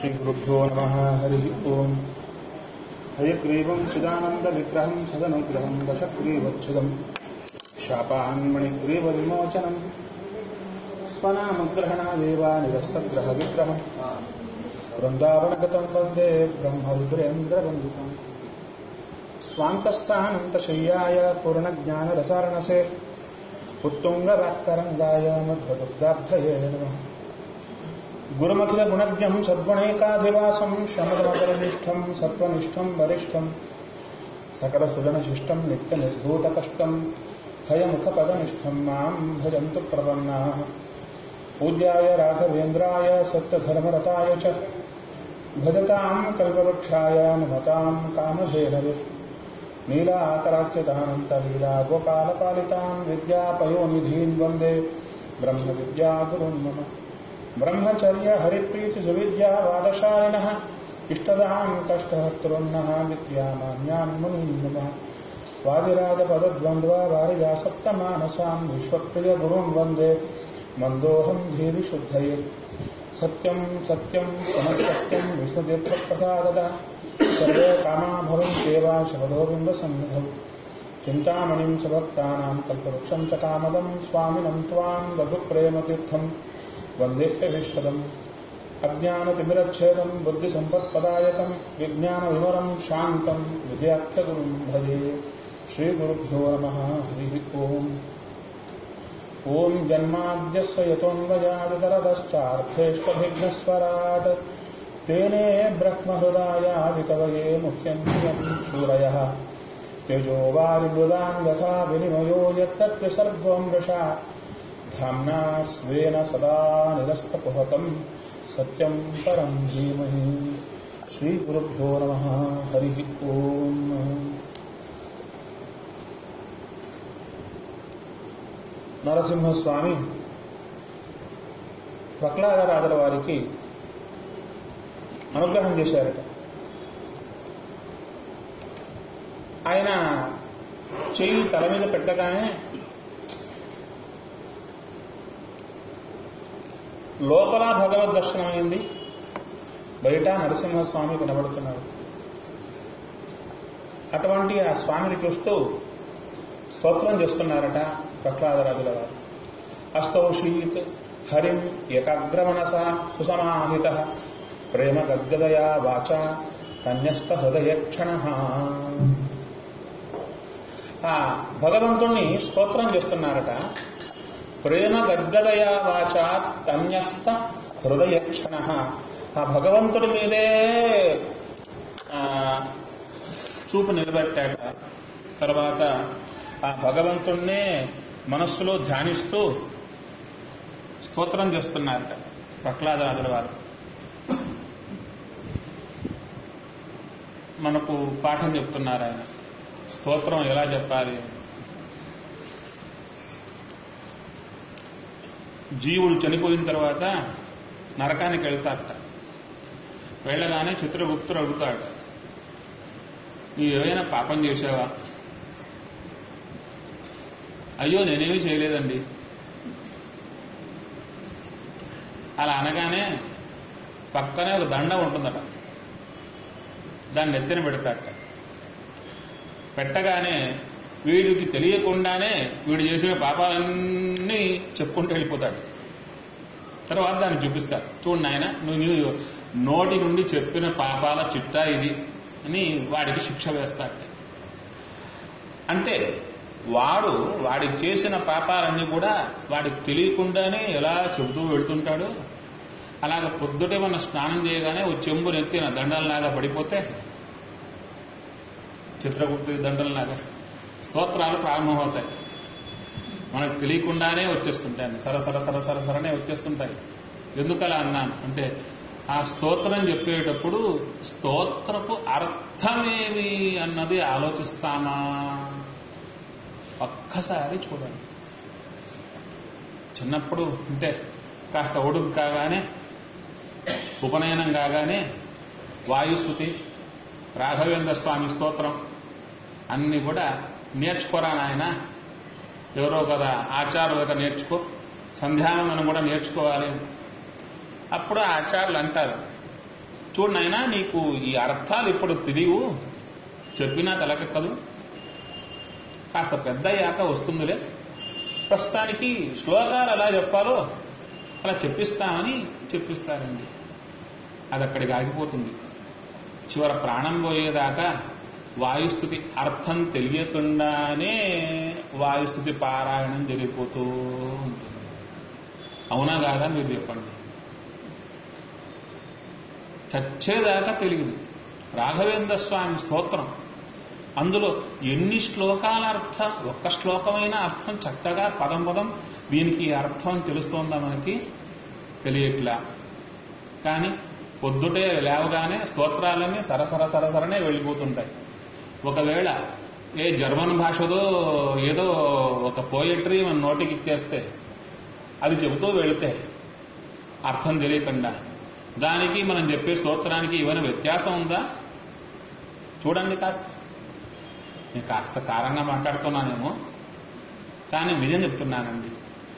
श्रीगुरुभ्यो नमः हरिः ओम् हयग्रीवं चिदानन्दविग्रहं सदनुग्रहं दशग्रीवच्छुदम् शापान्मणिग्रीवविमोचनम् स्वनामग्रहणादेव निरस्तग्रहविग्रहम् वृन्दावनगतं वन्दे ब्रह्मरुद्रेन्द्रवन्दितम् स्वान्तस्थानन्तशय्याय पूर्णज्ञानरसारणसे उत्तुङ्गवाक्तरङ्गाय मध्वदुग्धाब्धये नमः गुरुमखिलगुणज्ञम् सद्गुणैकाधिवासम् शमदमपरनिष्ठम् सत्त्वनिष्ठम् वरिष्ठम् सकलसुजनशिष्टम् नित्यनिर्भूतकष्टम् हयमुखपदनिष्ठम् माम् भजन्तु प्रपन्नाः पूज्याय राघवेन्द्राय सत्यधर्मरताय च भजताम् कल्पवृक्षाय नमताम् कामधेनवे नीलाकराच्युतानन्तलीला गोपालपालिताम् विद्यापयोनिधीन् वन्दे ब्रह्मविद्यागुरुन् मम ब्रह्मचर्य हरिप्रीतिसुविद्या वादशालिनः इष्टदाम् कष्टहर्तृन्नः विद्यामान्यान् मुनीन् नमः वादिराजपदद्वन्द्वा वारिजासप्तमानसान् विश्वप्रियगुरून् वन्दे मन्दोऽहम् धीरिशुद्धये सत्यम् सत्यम् पुनः सत्यम् विष्णुतीर्थप्रसादतः सर्वे कामा भवन्त्येव शपथोबिम्बसन्निधौ चिन्तामणिम् सभक्तानाम् कल्पवृक्षम् च कामदम् स्वामिनम् त्वाम् रघुप्रेमतीर्थम् वन्देह्यभीष्टदम् अज्ञानतिमिरच्छेदम् बुद्धिसम्पत्पदायकम् विज्ञानविमरम् शान्तम् विद्याख्यगुरुम् भजे श्रीगुरुभ्यो नमः हरिः ओम् ॐ जन्माद्यस्य यतोऽन्वयादितरदश्चार्थेष्वभिघ्नस्वराट् तेने ब्रह्महृदायादिकवये मुह्यन्त्यम् शूरयः तेजो वारिमृदाम् यथा विनिमयो यत्र सर्वम् वृषा धाम्ना स्वेन सदा निरस्तकुहकम् सत्यम् परम् धीमहि श्रीगुरुभ्यो नमः हरिः ओम् నరసింహస్వామి ప్రహ్లాదరాజుల వారికి అనుగ్రహం చేశారట ఆయన చెయ్యి తల మీద పెట్టగానే లోపల భగవద్ దర్శనం అయింది బయట నరసింహస్వామి కనబడుతున్నాడు అటువంటి ఆ స్వామిని చూస్తూ స్తోత్రం చేస్తున్నారట ప్రహ్లాదరాజుల వారు అస్తౌషీత్ హరిం ఏకాగ్రమనస సుసమాహిత ప్రేమ గద్గదయా వాచ కన్యస్థ హృదయక్షణ ఆ భగవంతుణ్ణి స్తోత్రం చేస్తున్నారట ప్రేమ గద్గదయా వాచ తన్యస్థ హృదయక్షణ ఆ భగవంతుడి మీదే చూపు నిలబెట్టాట తర్వాత ఆ భగవంతుణ్ణే మనస్సులో ధ్యానిస్తూ స్తోత్రం చేస్తున్నారట ప్రహ్లాదరాజుల వారు మనకు పాఠం చెప్తున్నారు ఆయన స్తోత్రం ఎలా చెప్పాలి జీవుడు చనిపోయిన తర్వాత నరకానికి వెళ్తారట వెళ్ళగానే చిత్రగుప్తుడు అడుగుతాడు నీవు ఏమైనా పాపం చేశావా అయ్యో నేనేమీ చేయలేదండి అలా అనగానే పక్కనే ఒక దండ ఉంటుందట దాన్ని ఎత్తిన పెడతాట పెట్టగానే వీడికి తెలియకుండానే వీడు చేసిన పాపాలన్నీ చెప్పుకుంటూ వెళ్ళిపోతాడు తర్వాత దాన్ని చూపిస్తారు చూడు నాయన నువ్వు నోటి నుండి చెప్పిన పాపాల చిట్టా ఇది అని వాడికి శిక్ష వేస్తాడు అంటే వాడు వాడికి చేసిన పాపాలన్నీ కూడా వాడికి తెలియకుండానే ఎలా చెబుతూ వెళ్తుంటాడు అలాగ పొద్దుటే మన స్నానం చేయగానే ఓ చెంబు నెత్తిన దండలలాగా పడిపోతే చిత్రగుప్తి దండలలాగా స్తోత్రాలు ప్రారంభమవుతాయి మనకు తెలియకుండానే వచ్చేస్తుంటాయి సరసర సరసర సరనే వచ్చేస్తుంటాయి ఎందుకలా అన్నాను అంటే ఆ స్తోత్రం చెప్పేటప్పుడు స్తోత్రపు అర్థమేమి అన్నది ఆలోచిస్తామా ఒక్కసారి చూడండి చిన్నప్పుడు అంటే కాస్త ఒడుగు కాగానే ఉపనయనం కాగానే వాయుస్థుతి రాఘవేంద్ర స్వామి స్తోత్రం అన్ని కూడా నేర్చుకోరా నాయన ఎవరో కదా ఆచార్యుల దగ్గర నేర్చుకో సంధ్యావందనం కూడా నేర్చుకోవాలి అప్పుడు ఆ ఆచార్యులు అంటారు చూడు నాయనా నీకు ఈ అర్థాలు ఇప్పుడు తెలియవు చెప్పినా తలకెక్కదు కాస్త పెద్ద అయ్యాక వస్తుందిలే ప్రస్తుతానికి శ్లోకాలు ఎలా చెప్పాలో అలా చెప్పిస్తామని చెప్పిస్తారండి అది అక్కడికి ఆగిపోతుంది చివర ప్రాణం పోయేదాకా వాయుస్థుతి అర్థం తెలియకుండానే వాయుస్థుతి పారాయణం జరిగిపోతూ ఉంటుంది అవునా కాదా మీరు చెప్పండి చచ్చేదాకా తెలియదు రాఘవేంద్ర స్వామి స్తోత్రం అందులో ఎన్ని శ్లోకాల అర్థం ఒక్క శ్లోకమైన అర్థం చక్కగా పదం పదం దీనికి ఈ అర్థం తెలుస్తోందా మనకి తెలియట్లా కానీ పొద్దుటే లేవగానే స్తోత్రాలన్నీ సరసర సరసరనే వెళ్ళిపోతుంటాయి ఒకవేళ ఏ జర్మన్ భాషదో ఏదో ఒక పోయట్రీ మన నోటికి ఇచ్చేస్తే అది చెబుతూ వెళితే అర్థం తెలియకుండా దానికి మనం చెప్పే స్తోత్రానికి ఏమైనా వ్యత్యాసం ఉందా చూడండి కాస్త నేను కాస్త కారంగా మాట్లాడుతున్నానేమో కానీ నిజం చెప్తున్నానండి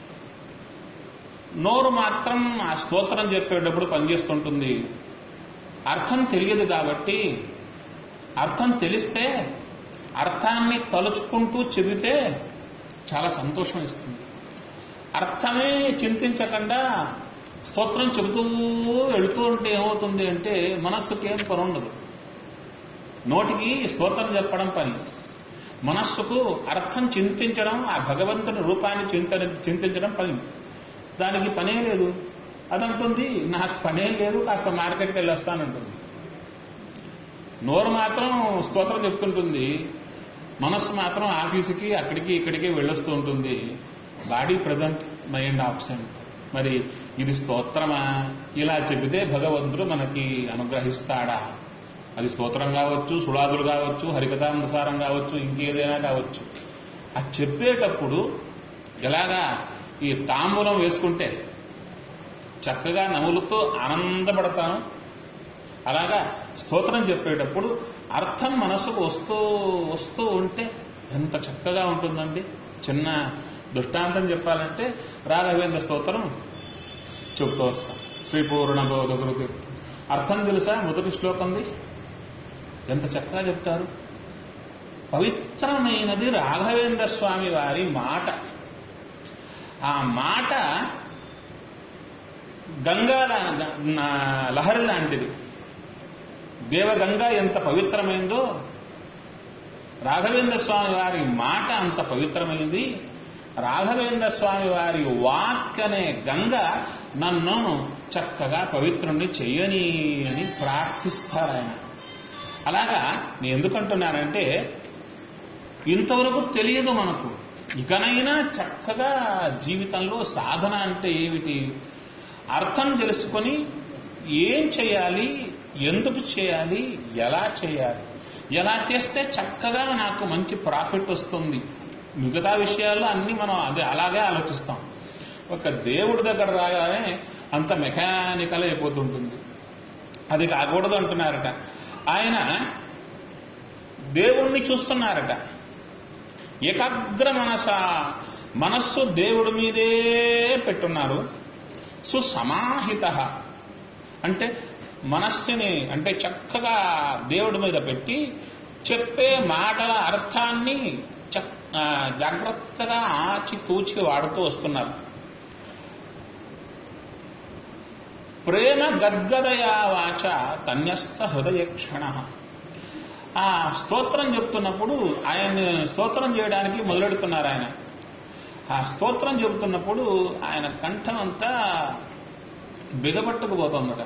నోరు మాత్రం ఆ స్తోత్రం చెప్పేటప్పుడు పనిచేస్తుంటుంది అర్థం తెలియదు కాబట్టి అర్థం తెలిస్తే అర్థాన్ని తలుచుకుంటూ చెబితే చాలా సంతోషం ఇస్తుంది అర్థమే చింతించకుండా స్తోత్రం చెబుతూ వెళుతూ ఉంటే ఏమవుతుంది అంటే మనస్సుకి ఏం పని ఉండదు నోటికి స్తోత్రం చెప్పడం పని మనస్సుకు అర్థం చింతించడం ఆ భగవంతుని రూపాన్ని చింత చింతించడం పని దానికి పనే లేదు అదంటుంది నాకు పనే లేదు కాస్త మార్కెట్కి వెళ్ళి వస్తానంటుంది నోరు మాత్రం స్తోత్రం చెప్తుంటుంది మనస్సు మాత్రం ఆఫీసుకి అక్కడికి ఇక్కడికి వెళ్ళొస్తూ ఉంటుంది బాడీ ప్రజెంట్ మైండ్ ఆబ్సెంట్ మరి ఇది స్తోత్రమా ఇలా చెబితే భగవంతుడు మనకి అనుగ్రహిస్తాడా అది స్తోత్రం కావచ్చు సుళాదులు కావచ్చు హరికథానుసారం కావచ్చు ఇంకేదైనా కావచ్చు అది చెప్పేటప్పుడు ఎలాగా ఈ తాంబూలం వేసుకుంటే చక్కగా నములుతూ ఆనందపడతాను అలాగా స్తోత్రం చెప్పేటప్పుడు అర్థం మనసుకు వస్తూ వస్తూ ఉంటే ఎంత చక్కగా ఉంటుందండి చిన్న దృష్టాంతం చెప్పాలంటే రాఘవేంద్ర స్తోత్రం చెబుతూ వస్తాం శ్రీ పూర్ణ బోధగురు అర్థం తెలుసా మొదటి శ్లోకంది ఎంత చక్కగా చెప్తారు పవిత్రమైనది రాఘవేంద్ర స్వామి వారి మాట ఆ మాట గంగా లహరి లాంటిది దేవగంగా ఎంత పవిత్రమైందో రాఘవేంద్ర స్వామి వారి మాట అంత పవిత్రమైంది రాఘవేంద్ర స్వామి వారి వాక్ అనే గంగ నన్ను చక్కగా పవిత్రుణ్ణి చెయ్యని అని ప్రార్థిస్తారు ఆయన అలాగా నేను ఎందుకంటున్నానంటే ఇంతవరకు తెలియదు మనకు ఇకనైనా చక్కగా జీవితంలో సాధన అంటే ఏమిటి అర్థం తెలుసుకొని ఏం చేయాలి ఎందుకు చేయాలి ఎలా చేయాలి ఎలా చేస్తే చక్కగా నాకు మంచి ప్రాఫిట్ వస్తుంది మిగతా విషయాల్లో అన్ని మనం అదే అలాగే ఆలోచిస్తాం ఒక దేవుడి దగ్గర రాగానే అంత మెకానికల్ అయిపోతుంటుంది అది కాకూడదు అంటున్నారట ఆయన దేవుణ్ణి చూస్తున్నారట ఏకాగ్ర మనస మనస్సు దేవుడి మీదే పెట్టున్నారు సుసమాహిత అంటే మనస్సుని అంటే చక్కగా దేవుడి మీద పెట్టి చెప్పే మాటల అర్థాన్ని జాగ్రత్తగా ఆచి తూచి వాడుతూ వస్తున్నారు ప్రేమ గద్గదయా వాచ తన్యస్థ హృదయ క్షణ ఆ స్తోత్రం చెప్తున్నప్పుడు ఆయన్ని స్తోత్రం చేయడానికి మొదలెడుతున్నారు ఆయన ఆ స్తోత్రం చెబుతున్నప్పుడు ఆయన కంఠం అంతా బిగపట్టుకుపోతుందట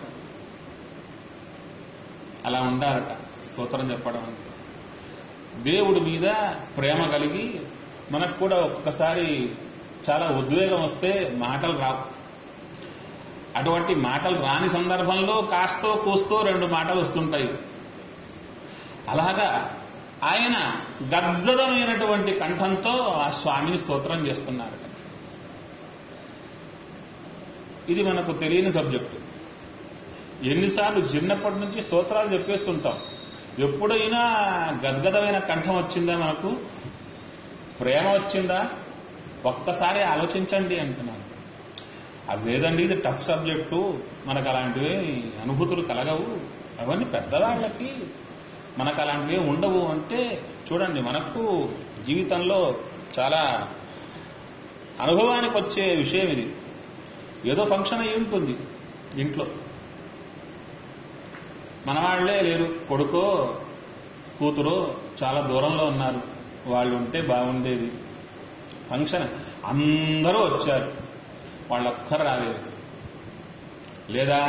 అలా ఉండాలట స్తోత్రం చెప్పడం అంటే దేవుడి మీద ప్రేమ కలిగి మనకు కూడా ఒక్కొక్కసారి చాలా ఉద్వేగం వస్తే మాటలు రావు అటువంటి మాటలు రాని సందర్భంలో కాస్తో కూస్తో రెండు మాటలు వస్తుంటాయి అలాగా ఆయన గద్గదమైనటువంటి కంఠంతో ఆ స్వామిని స్తోత్రం చేస్తున్నారు ఇది మనకు తెలియని సబ్జెక్టు ఎన్నిసార్లు చిన్నప్పటి నుంచి స్తోత్రాలు చెప్పేస్తుంటాం ఎప్పుడైనా గద్గదమైన కంఠం వచ్చిందా మనకు ప్రేమ వచ్చిందా ఒక్కసారి ఆలోచించండి అంటున్నాను అది లేదండి ఇది టఫ్ సబ్జెక్టు మనకు అలాంటివి అనుభూతులు కలగవు అవన్నీ పెద్దవాళ్ళకి మనకు అలాంటివి ఉండవు అంటే చూడండి మనకు జీవితంలో చాలా అనుభవానికి వచ్చే విషయం ఇది ఏదో ఫంక్షన్ అయి ఉంటుంది ఇంట్లో మన వాళ్ళే లేరు కొడుకో కూతురో చాలా దూరంలో ఉన్నారు వాళ్ళు ఉంటే బాగుండేది ఫంక్షన్ అందరూ వచ్చారు వాళ్ళొక్కరు రాలేదు లేదా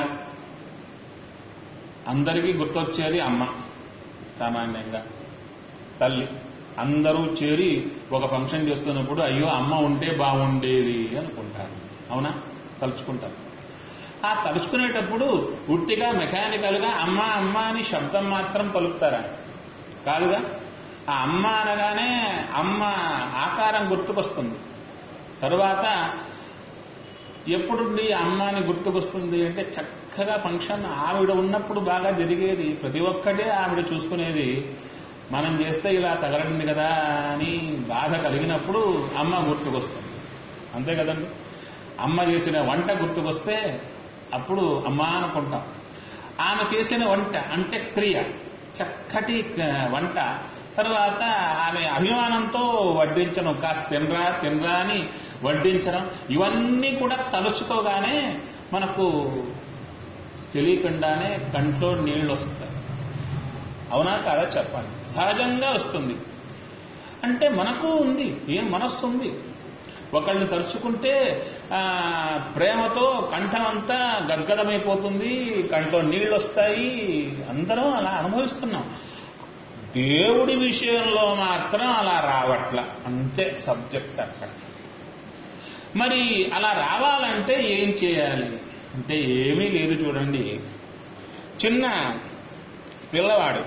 అందరికీ గుర్తొచ్చేది అమ్మ సామాన్యంగా తల్లి అందరూ చేరి ఒక ఫంక్షన్ చేస్తున్నప్పుడు అయ్యో అమ్మ ఉంటే బాగుండేది అనుకుంటారు అవునా తలుచుకుంటారు ఆ తలుచుకునేటప్పుడు ఉట్టిగా మెకానికల్గా అమ్మ అమ్మ అని శబ్దం మాత్రం పలుకుతారా కాదుగా ఆ అమ్మ అనగానే అమ్మ ఆకారం గుర్తుకొస్తుంది తరువాత ఎప్పుడుండి అమ్మ అని గుర్తుకొస్తుంది అంటే చక్కగా ఫంక్షన్ ఆవిడ ఉన్నప్పుడు బాగా జరిగేది ప్రతి ఒక్కటే ఆవిడ చూసుకునేది మనం చేస్తే ఇలా తగలడింది కదా అని బాధ కలిగినప్పుడు అమ్మ గుర్తుకొస్తుంది అంతే కదండి అమ్మ చేసిన వంట గుర్తుకొస్తే అప్పుడు అమ్మ అనుకుంటాం ఆమె చేసిన వంట అంటే క్రియ చక్కటి క- వంట తర్వాత ఆమె అభిమానంతో వడ్డించడం కాస్త తినరా తినరా అని వడ్డించడం ఇవన్నీ కూడా తలుచుకోగానే మనకు తెలియకుండానే కంట్లో నీళ్ళు వస్తాయి అవునా కాదా చెప్పండి సహజంగా వస్తుంది అంటే మనకు ఉంది ఏం మనస్సు ఉంది ఒకళ్ళని తలుచుకుంటే ఆ, ప్రేమతో కంఠం అంతా గద్గదమైపోతుంది కంట్లో నీళ్ళు వస్తాయి అందరం అలా అనుభవిస్తున్నాం దేవుడి విషయంలో మాత్రం అలా రావట్ల అంతే సబ్జెక్ట్ అక్కడ మరి అలా రావాలంటే ఏం చేయాలి అంటే ఏమీ లేదు చూడండి చిన్న పిల్లవాడు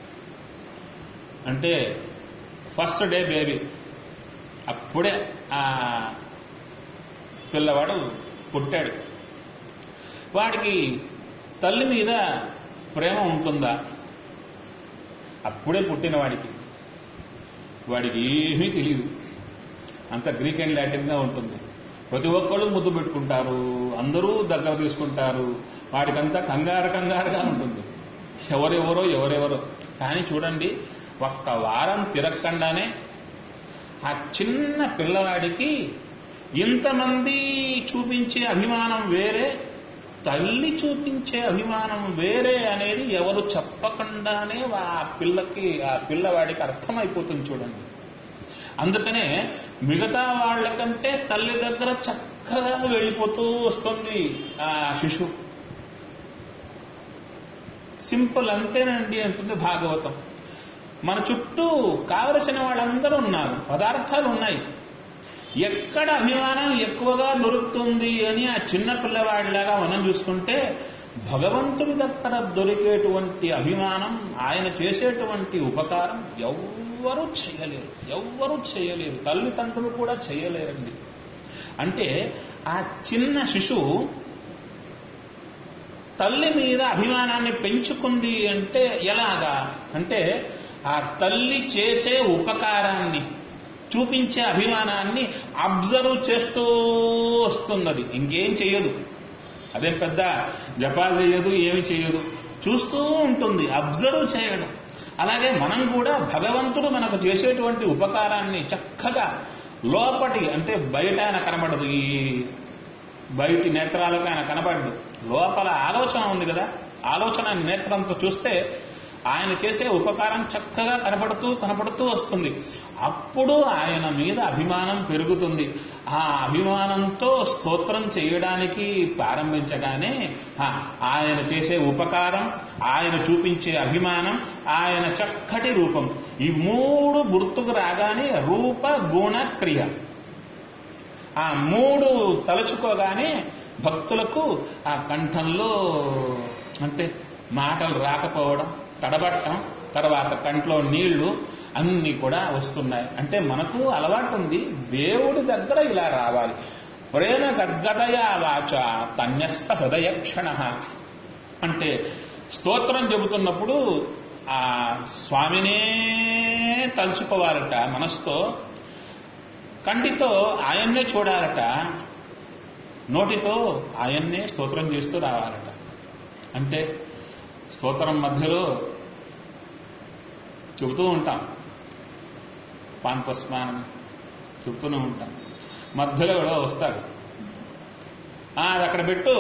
అంటే ఫస్ట్ డే బేబీ అప్పుడే ఆ పిల్లవాడు పుట్టాడు వాడికి తల్లి మీద ప్రేమ ఉంటుందా అప్పుడే పుట్టిన వాడికి వాడికి ఏమీ తెలియదు అంత గ్రీక్ అండ్ లాటిన్గా ఉంటుంది ప్రతి ఒక్కళ్ళు ముద్దు పెట్టుకుంటారు అందరూ దగ్గర తీసుకుంటారు వాడికంతా కంగారు కంగారుగా ఉంటుంది ఎవరెవరో ఎవరెవరో కానీ చూడండి ఒక్క వారం తిరగకుండానే ఆ చిన్న పిల్లవాడికి ఇంతమంది చూపించే అభిమానం వేరే తల్లి చూపించే అభిమానం వేరే అనేది ఎవరు చెప్పకుండానే ఆ పిల్లకి ఆ పిల్లవాడికి అర్థమైపోతుంది చూడండి అందుకనే మిగతా వాళ్ళకంటే తల్లి దగ్గర చక్కగా వెళ్ళిపోతూ వస్తుంది ఆ శిశువు సింపుల్ అంతేనండి అంటుంది భాగవతం మన చుట్టూ కావలసిన వాళ్ళందరూ ఉన్నారు పదార్థాలు ఉన్నాయి ఎక్కడ అభిమానం ఎక్కువగా దొరుకుతుంది అని ఆ చిన్న పిల్లవాడిలాగా మనం చూసుకుంటే భగవంతుడి దగ్గర దొరికేటువంటి అభిమానం ఆయన చేసేటువంటి ఉపకారం ఎవ్వరూ చేయలేరు ఎవ్వరూ చేయలేరు తల్లిదండ్రులు కూడా చేయలేరండి అంటే ఆ చిన్న శిశువు తల్లి మీద అభిమానాన్ని పెంచుకుంది అంటే ఎలాగా అంటే ఆ తల్లి చేసే ఉపకారాన్ని చూపించే అభిమానాన్ని అబ్జర్వ్ చేస్తూ వస్తుంది అది ఇంకేం చెయ్యదు అదేం పెద్ద జపాలు చేయదు ఏమి చేయదు చూస్తూ ఉంటుంది అబ్జర్వ్ చేయడం అలాగే మనం కూడా భగవంతుడు మనకు చేసేటువంటి ఉపకారాన్ని చక్కగా లోపటి అంటే బయట ఆయన కనబడదు ఈ బయటి నేత్రాలకు ఆయన కనబడ్డు లోపల ఆలోచన ఉంది కదా ఆలోచన నేత్రంతో చూస్తే ఆయన చేసే ఉపకారం చక్కగా కనపడుతూ కనపడుతూ వస్తుంది అప్పుడు ఆయన మీద అభిమానం పెరుగుతుంది ఆ అభిమానంతో స్తోత్రం చేయడానికి ప్రారంభించగానే ఆ, ఆయన చేసే ఉపకారం ఆయన చూపించే అభిమానం ఆయన చక్కటి రూపం ఈ మూడు గుర్తుకు రాగానే రూప గుణ క్రియ ఆ మూడు తలుచుకోగానే భక్తులకు ఆ కంఠంలో అంటే మాటలు రాకపోవడం తడబట్టం తర్వాత కంట్లో నీళ్లు అన్ని కూడా వస్తున్నాయి అంటే మనకు అలవాటు ఉంది దేవుడి దగ్గర ఇలా రావాలి ప్రేమ గద్గదయా వాచ తన్యస్థ హృదయ క్షణ అంటే స్తోత్రం చెబుతున్నప్పుడు ఆ స్వామినే తలుచుకోవాలట మనసుతో కంటితో ఆయన్నే చూడాలట నోటితో ఆయన్నే స్తోత్రం చేస్తూ రావాలట అంటే స్తోత్రం మధ్యలో చెబుతూ ఉంటాం పాంపస్మానం చెబుతూనే ఉంటాం మధ్యలో ఎవడో వస్తాడు "ఆ, అది అక్కడ పెట్టు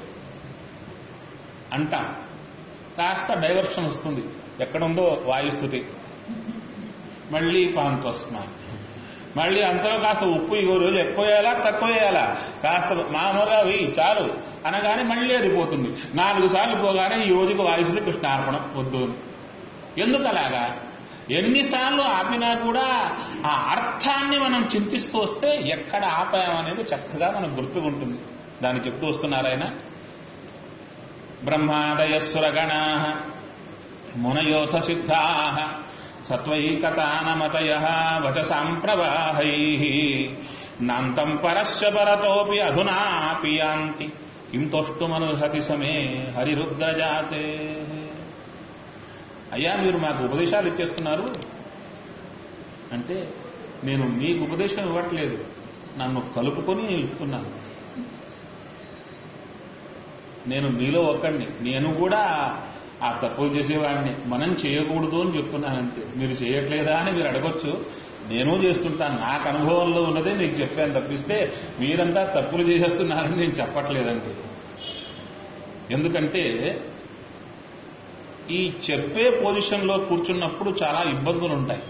అంటాం కాస్త డైవర్షన్ వస్తుంది ఎక్కడుందో వాయుస్థుతి మళ్ళీ పాంపస్మానం మళ్ళీ అంతలో కాస్త ఉప్పు ఈ రోజు ఎక్కువ వేయాలా తక్కువ వేయాలా కాస్త మామూలుగా వెయ్యి చాలు అనగానే మళ్ళీ అది పోతుంది నాలుగు సార్లు పోగానే ఈ రోజుకి వాయుస్థితి కృష్ణార్పణం వద్దు అని. ఎందుకు అలాగా ఎన్నిసార్లు ఆపినా కూడా ఆ అర్థాన్ని మనం చింతిస్తూ వస్తే ఎక్కడ ఆపాం అనేది చక్కగా మనకు గుర్తుకుంటుంది దాన్ని చెప్తూ వస్తున్నారు ఆయన బ్రహ్మాదయస్సురగణా మునయోథ సిద్ధా సత్వైకతానమతయ వచసాం ప్రవాహై నాంతం పరస్య పరతోపి అధునాపి యాంతి కిం తోష్టుమనుహతి సమే హరిరుద్రజాతే అయ్యా మీరు మాకు ఉపదేశాలు ఇచ్చేస్తున్నారు అంటే నేను మీకు ఉపదేశం ఇవ్వట్లేదు నన్ను కలుపుకొని ఇస్తున్నాను నేను మీలో ఒక్కడిని నేను కూడా ఆ తప్పులు చేసేవాడిని మనం చేయకూడదు అని చెప్తున్నాను అంతే మీరు చేయట్లేదా అని మీరు అడగొచ్చు నేను చేస్తుంటాను నాకు అనుభవంలో ఉన్నదే నీకు చెప్పాను తప్పిస్తే మీరంతా తప్పులు చేసేస్తున్నారని నేను చెప్పట్లేదండి ఎందుకంటే ఈ చెప్పే పొజిషన్లో కూర్చున్నప్పుడు చాలా ఇబ్బందులు ఉంటాయి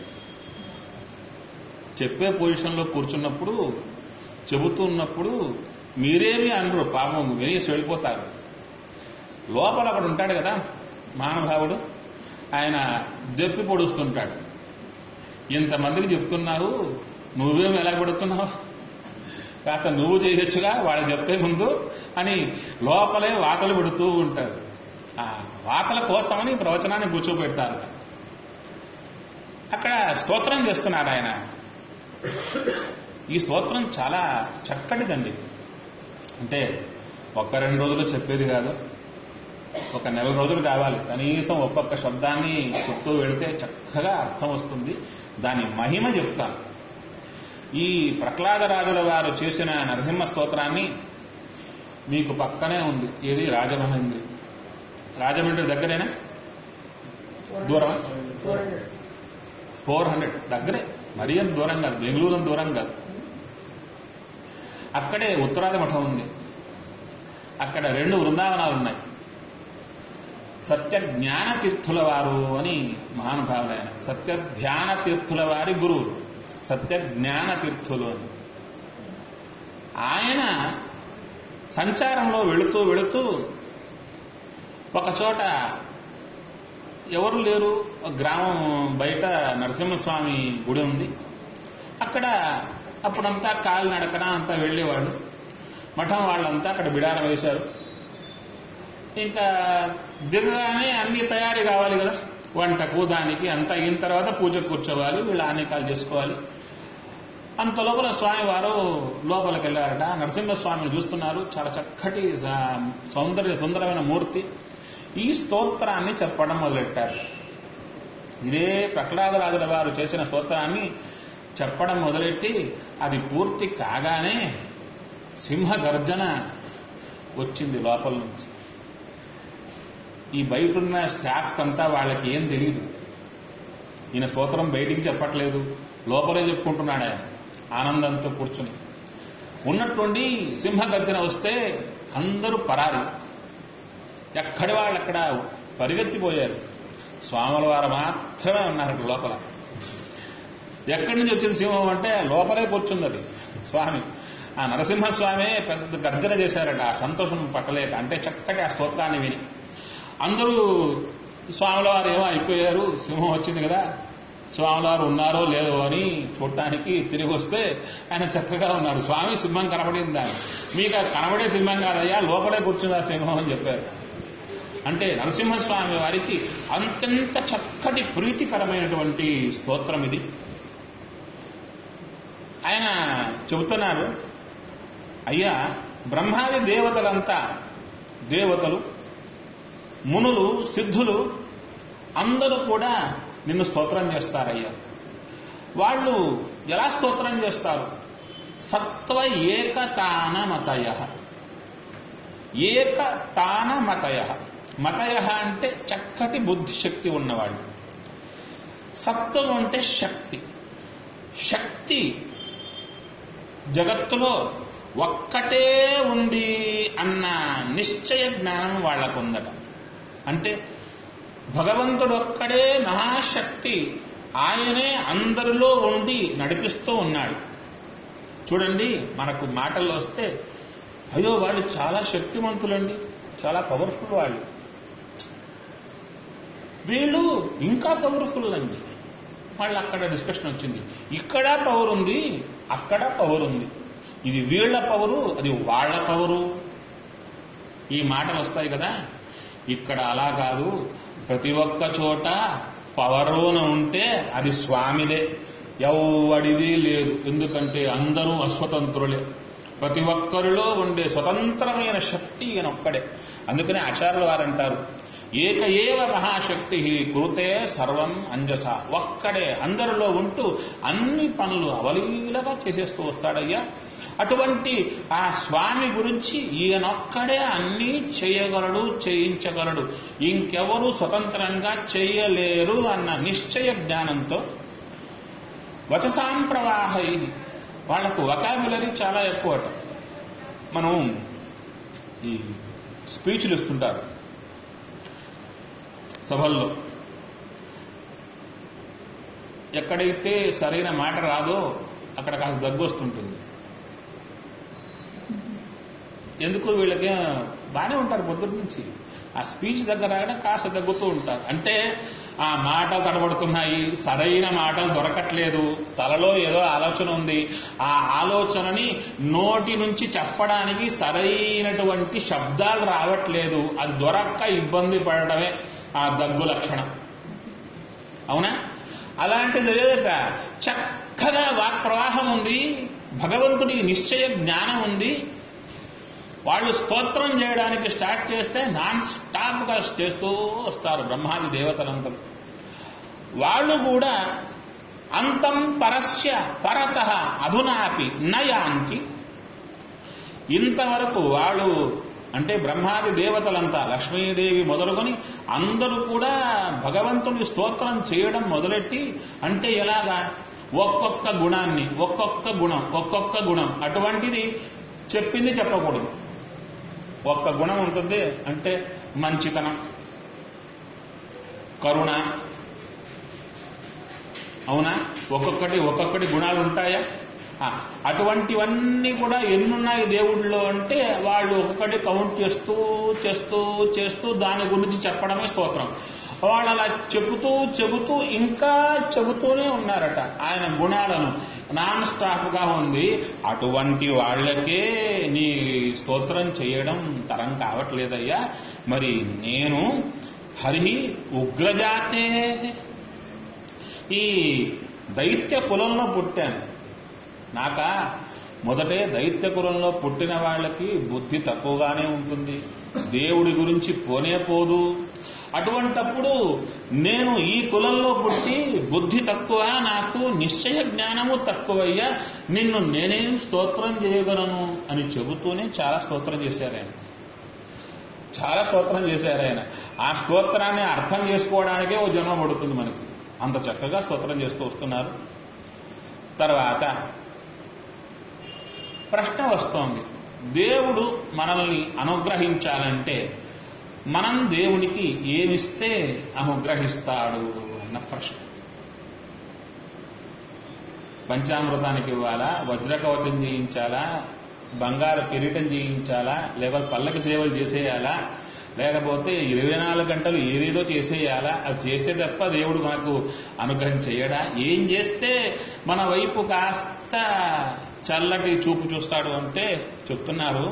చెప్పే పొజిషన్లో కూర్చున్నప్పుడు చెబుతున్నప్పుడు మీరేమి అనరు పాపం వినేసి వెళ్ళిపోతారు లోపల అక్కడ ఉంటాడు కదా మానభావుడు ఆయన దెప్పి పొడుస్తుంటాడు ఇంతమందికి చెప్తున్నావు నువ్వేం ఎలా పెడుతున్నావు కాస్త నువ్వు చేయొచ్చుగా వాళ్ళు చెప్పే ముందు అని లోపలే వాతలు పెడుతూ ఉంటారు ఆ వాతల కోసమని ప్రవచనాన్ని కూర్చోబెడతారు అక్కడ స్తోత్రం చేస్తున్నారు ఆయన ఈ స్తోత్రం చాలా చక్కటిదండి అంటే ఒక్క రెండు రోజులు చెప్పేది కాదు ఒక నెల రోజులు కావాలి కనీసం ఒక్కొక్క శబ్దాన్ని చెప్తూ వెళితే చక్కగా అర్థం వస్తుంది దాని మహిమ చెప్తాను ఈ ప్రహ్లాదరాజుల వారు చేసిన నరసింహ స్తోత్రాన్ని మీకు పక్కనే ఉంది ఏది రాజమహేంద్రి రాజమండ్రి దగ్గరేనా దూరం ఫోర్ హండ్రెడ్ దగ్గరే మరీ అంత దూరం కాదు బెంగళూరు అంత దూరం కాదు అక్కడే ఉత్తరాది మఠం ఉంది అక్కడ రెండు బృందావనాలు ఉన్నాయి సత్య జ్ఞాన తీర్థుల వారు అని మహానుభావులు ఆయన సత్య ధ్యాన తీర్థుల వారి గురువులు సత్య జ్ఞాన తీర్థులు అని ఆయన సంచారంలో వెళుతూ వెళుతూ ఒక చోట ఎవరు లేరు ఒక గ్రామం బయట నరసింహస్వామి గుడి ఉంది అక్కడ అప్పుడంతా కాలు నడకన అంతా వెళ్ళేవాళ్ళు మఠం వాళ్ళంతా అక్కడ బిడారం వేశారు ఇంకా దిగగానే అన్ని తయారీ కావాలి కదా వంటకు దానికి అంతా అయిన తర్వాత పూజకు కూర్చోవాలి వీళ్ళు ఆనేకాలు చేసుకోవాలి అంత లోపల స్వామి వారు లోపలికి వెళ్ళారట నరసింహస్వామిని చూస్తున్నారు చాలా చక్కటి సా- సౌందర్య సుందరమైన మూర్తి ఈ స్తోత్రాన్ని చెప్పడం మొదలెట్టారు ఇదే ప్రహ్లాదరాజుల వారు చేసిన స్తోత్రాన్ని చెప్పడం మొదలెట్టి అది పూర్తి కాగానే సింహ గర్జన వచ్చింది లోపల నుంచి ఈ బయట ఉన్న స్టాఫ్ అంతా వాళ్ళకి ఏం తెలియదు ఈయన స్తోత్రం బయటికి చెప్పట్లేదు లోపలే చెప్పుకుంటున్నాడు ఆయన ఆనందంతో కూర్చుని ఉన్నట్టుండి సింహ గర్జన వస్తే అందరూ పరారి ఎక్కడి వాళ్ళు అక్కడ పరిగెత్తిపోయారు స్వాముల వారు మాత్రమే ఉన్నారు అక్కడ లోపల ఎక్కడి నుంచి వచ్చింది సింహం అంటే లోపలే కూర్చుంది అది స్వామి ఆ నరసింహస్వామి పెద్ద గర్జన చేశారట ఆ సంతోషం పట్టలేక అంటే చక్కటి ఆ స్తోత్రాన్ని విని అందరూ స్వాముల వారు ఏమో అయిపోయారు సింహం వచ్చింది కదా స్వాముల వారు ఉన్నారో లేదో అని చూడటానికి తిరిగి వస్తే ఆయన చక్కగా ఉన్నారు స్వామి సింహం కనబడిందా మీకు ఆ కనబడే సింహం కాదయ్యా లోపలే కూర్చుంది ఆ సింహం అని చెప్పారు అంటే నరసింహస్వామి వారికి అంతంత చక్కటి ప్రీతికరమైనటువంటి స్తోత్రం ఇది ఆయన చెబుతున్నారు అయ్యా బ్రహ్మాది దేవతలంతా దేవతలు మునులు సిద్ధులు అందరూ కూడా నిన్ను స్తోత్రం చేస్తారయ్యా వాళ్ళు ఎలా స్తోత్రం చేస్తారు సత్వ ఏకతానమతయ ఏక తాన మతయ మతయ అంటే చక్కటి బుద్ధి శక్తి ఉన్నవాళ్ళు సత్వం అంటే శక్తి శక్తి జగత్తులో ఒక్కటే ఉంది అన్న నిశ్చయ జ్ఞానం వాళ్ళకు ఉందట అంటే భగవంతుడు ఒక్కడే మహాశక్తి ఆయనే అందరిలో ఉండి నడిపిస్తూ ఉన్నాడు చూడండి మనకు మాటల్లో వస్తే అయ్యో వాళ్ళు చాలా శక్తివంతులండి చాలా పవర్ఫుల్ వాళ్ళు వీళ్ళు ఇంకా పవర్ఫుల్ అండి వాళ్ళు అక్కడ డిస్కషన్ వచ్చింది ఇక్కడ పవర్ ఉంది అక్కడ పవర్ ఉంది ఇది వీళ్ళ పవరు అది వాళ్ళ పవరు ఈ మాటలు వస్తాయి కదా ఇక్కడ అలా కాదు ప్రతి ఒక్క చోట పవరున ఉంటే అది స్వామిదే ఎవడిది లేదు ఎందుకంటే అందరూ అస్వతంత్రులే ప్రతి ఒక్కరిలో ఉండే స్వతంత్రమైన శక్తి ఈయన ఒక్కడే అందుకనే ఆచార్యుల వారు అంటారు ఏక ఏవ మహాశక్తి కృతే సర్వం అంజస ఒక్కడే అందరిలో ఉంటూ అన్ని పనులు అవలీలగా చేసేస్తూ వస్తాడయ్యా అటువంటి ఆ స్వామి గురించి ఈయనొక్కడే అన్నీ చేయగలడు చేయించగలడు ఇంకెవరు స్వతంత్రంగా చేయలేరు అన్న నిశ్చయ జ్ఞానంతో వచసాం ప్రవాహై వాళ్లకు వకాబులరీ చాలా ఎక్కువట మనం ఈ స్పీచ్లు ఇస్తుంటారు సభల్లో ఎక్కడైతే సరైన మాట రాదో అక్కడ కాస్త దగ్గు వస్తుంటుంది ఎందుకు వీళ్ళకి బాగానే ఉంటారు పొద్దున్న నుంచి ఆ స్పీచ్ దగ్గర రాగానే కాస్త దగ్గుతూ ఉంటారు అంటే ఆ మాటలు తడబడుతున్నాయి సరైన మాటలు దొరకట్లేదు తలలో ఏదో ఆలోచన ఉంది ఆ ఆలోచనని నోటి నుంచి చెప్పడానికి సరైనటువంటి శబ్దాలు రావట్లేదు అది దొరక్క ఇబ్బంది పడటమే ఆ దగ్గు లక్షణం అవునా అలాంటిది లేదట చక్కగా వాక్ ప్రవాహం ఉంది భగవంతుడికి నిశ్చయ జ్ఞానం ఉంది వాళ్ళు స్తోత్రం చేయడానికి స్టార్ట్ చేస్తే నాన్ స్టాప్గా చేస్తూ వస్తారు బ్రహ్మాది దేవతలందరూ వాళ్ళు కూడా అంతం పరస్య పరత అధునాపి నయాంతి ఇంతవరకు వాళ్ళు అంటే బ్రహ్మాది దేవతలంతా లక్ష్మీదేవి మొదలుకొని అందరూ కూడా భగవంతుని స్తోత్రం చేయడం మొదలెట్టి అంటే ఎలాగా ఒక్కొక్క గుణాన్ని ఒక్కొక్క గుణం ఒక్కొక్క గుణం అటువంటిది చెప్పింది చెప్పకూడదు ఒక్క గుణం ఉంటుంది అంటే మంచితనం కరుణ అవునా ఒక్కొక్కటి ఒక్కొక్కటి గుణాలు ఉంటాయా ఆ, అటువంటివన్నీ కూడా ఎన్నున్నాయి దేవుళ్ళలో అంటే వాళ్ళు ఒక్కొక్కటి కౌంట్ చేస్తూ చేస్తూ చేస్తూ దాని గురించి చెప్పడమే స్తోత్రం వాళ్ళు అలా చెబుతూ చెబుతూ ఇంకా చెబుతూనే ఉన్నారట ఆయన గుణాలను నాన్ స్టాప్ గా ఉంది అటువంటి వాళ్ళకే నీ స్తోత్రం చేయడం తరం కావట్లేదయ్యా మరి నేను హరి ఉగ్రజాతే ఈ దైత్య కులంలో పుట్టాను నాక మొదటే దైత్య కులంలో పుట్టిన వాళ్ళకి బుద్ధి తక్కువగానే ఉంటుంది దేవుడి గురించి పోనే పోదు అటువంటప్పుడు నేను ఈ కులంలో పుట్టి బుద్ధి తక్కువ నాకు నిశ్చయ జ్ఞానము తక్కువయ్యా నిన్ను నేనేం స్తోత్రం చేయగలను అని చెబుతూనే చాలా స్తోత్రం చేశారు ఆయన చాలా స్తోత్రం చేశారు ఆయన ఆ స్తోత్రాన్ని అర్థం చేసుకోవడానికే ఓ జన్మ పడుతుంది మనకి అంత చక్కగా స్తోత్రం చేస్తూ వస్తున్నారు తర్వాత ప్రశ్న వస్తోంది దేవుడు మనల్ని అనుగ్రహించాలంటే మనం దేవునికి ఏమిస్తే అనుగ్రహిస్తాడు అన్న ప్రశ్న పంచామృతానికి ఇవ్వాలా వజ్రకవచం చేయించాలా బంగారు కిరీటం చేయించాలా లేకపోతే పల్లకి సేవలు చేసేయాలా లేకపోతే ఇరవై నాలుగు గంటలు ఏదేదో చేసేయాలా అది చేస్తే తప్ప దేవుడు మనకు అనుగ్రహం చేయడా ఏం చేస్తే మన వైపు కాస్త చల్లటి చూపు చూస్తాడు అంటే చెప్తున్నారు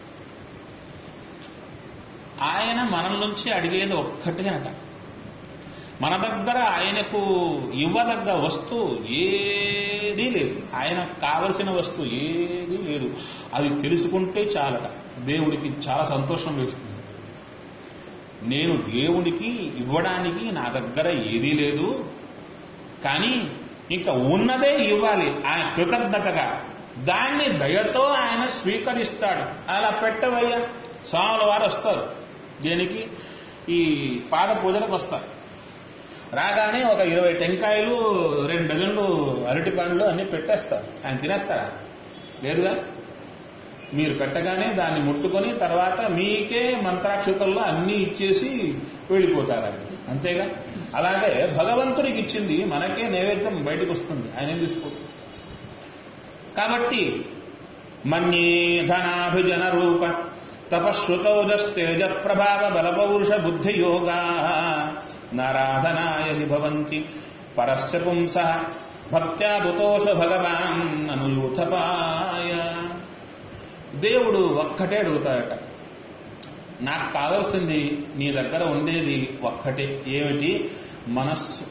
ఆయన మనల నుంచి అడిగేది ఒక్కటేనట మన దగ్గర ఆయనకు ఇవ్వదగ్గ వస్తువు ఏదీ లేదు ఆయనకు కావలసిన వస్తువు ఏదీ లేదు అది తెలుసుకుంటే చాలట దేవుడికి చాలా సంతోషం వేస్తుంది నేను దేవునికి ఇవ్వడానికి నా దగ్గర ఏదీ లేదు కానీ ఇంకా ఉన్నదే ఇవ్వాలి ఆయన కృతజ్ఞతగా దాన్ని దయతో ఆయన స్వీకరిస్తాడు అలా పెట్టవయ్యా స్వాముల వారు వస్తారు దేనికి ఈ పాద పూజలకు వస్తారు రాగానే ఒక ఇరవై టెంకాయలు రెండు డజన్లు అరటి పండ్లు అన్ని పెట్టేస్తారు ఆయన తినేస్తారా లేదుగా మీరు పెట్టగానే దాన్ని ముట్టుకొని తర్వాత మీకే మంత్రాక్షతల్లో అన్నీ ఇచ్చేసి వెళ్ళిపోతారు ఆయన అంతేగా అలాగే భగవంతుడికి ఇచ్చింది మనకే నైవేద్యం బయటకు వస్తుంది ఆయన తీసుకో కాబట్టి మన్యే ధనాభిజన రూప తపశ్రుతౌజస్తేజ ప్రభావ బలపౌరుష బుద్ధి యోగా నారాధనాయ హి భవంతి పరస్య పుంస భక్త్యాదుతోష భగవాన్ అనుయూథపాయ దేవుడు ఒక్కటే అడుగుతాడట నాకు కావాల్సింది నీ దగ్గర ఉండేది ఒక్కటే ఏమిటి మనస్సు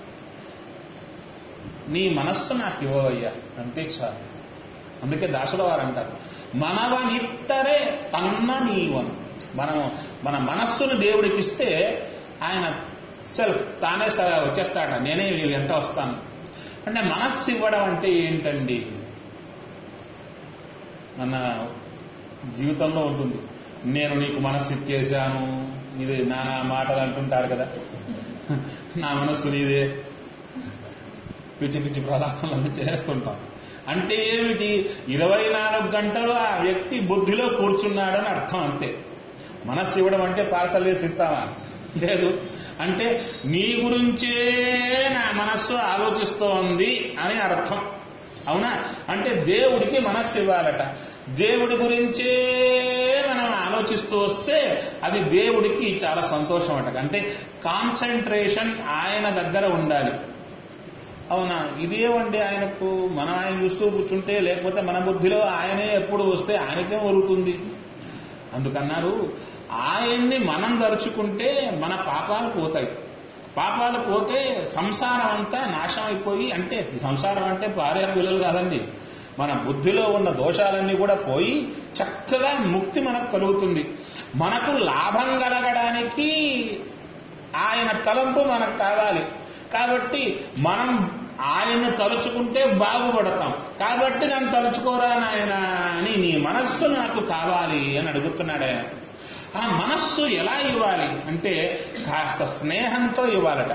నీ మనస్సు నాకు ఇవ్వవయ్యా అంతే చాలు అందుకే దాసుల వారు అంటారు మనవనిత్తరే తన్న నీవను మనం మన మనస్సును దేవుడికి ఇస్తే ఆయన సెల్ఫ్ తానే సరే వచ్చేస్తాడ నేనే నీ వెంట వస్తాను అంటే మనస్సు ఇవ్వడం అంటే ఏంటండి మన జీవితంలో ఉంటుంది నేను నీకు మనస్సు ఇచ్చేశాను ఇది నానా మాటలు అంటుంటారు కదా నా మనస్సు నీదే పిచ్చి పిచ్చి ప్రలాపనలు చేస్తుంటాం అంటే ఏమిటి ఇరవై నాలుగు గంటలు ఆ వ్యక్తి బుద్ధిలో కూర్చున్నాడని అర్థం అంతే మనస్సు ఇవ్వడం అంటే పార్సల్ వేసి ఇస్తావా లేదు అంటే నీ గురించే నా మనస్సు ఆలోచిస్తోంది అని అర్థం అవునా అంటే దేవుడికి మనస్సు ఇవ్వాలట దేవుడి గురించే మనం ఆలోచిస్తూ వస్తే అది దేవుడికి చాలా సంతోషం అట అంటే కాన్సన్ట్రేషన్ ఆయన దగ్గర ఉండాలి అవునా ఇదేమండి ఆయనకు మనం ఆయన చూస్తూ కూర్చుంటే లేకపోతే మన బుద్ధిలో ఆయనే ఎప్పుడు వస్తే ఆయనకేం వరుగుతుంది అందుకన్నారు ఆయన్ని మనం దరుచుకుంటే మన పాపాలు పోతాయి పాపాలు పోతే సంసారం అంతా నాశనం అయిపోయి అంటే సంసారం అంటే భార్య పిల్లలు కాదండి మన బుద్ధిలో ఉన్న దోషాలన్నీ కూడా పోయి చక్కగా ముక్తి మనకు కలుగుతుంది మనకు లాభం కలగడానికి ఆయన తలంపు మనకు కావాలి కాబట్టి మనం ఆయన తలుచుకుంటే బాగుపడతాం కాబట్టి నన్ను తలుచుకోరా నాయన అని నీ మనస్సు నాకు కావాలి అని అడుగుతున్నాడు ఆయన ఆ మనస్సు ఎలా ఇవ్వాలి అంటే కాస్త స్నేహంతో ఇవ్వాలట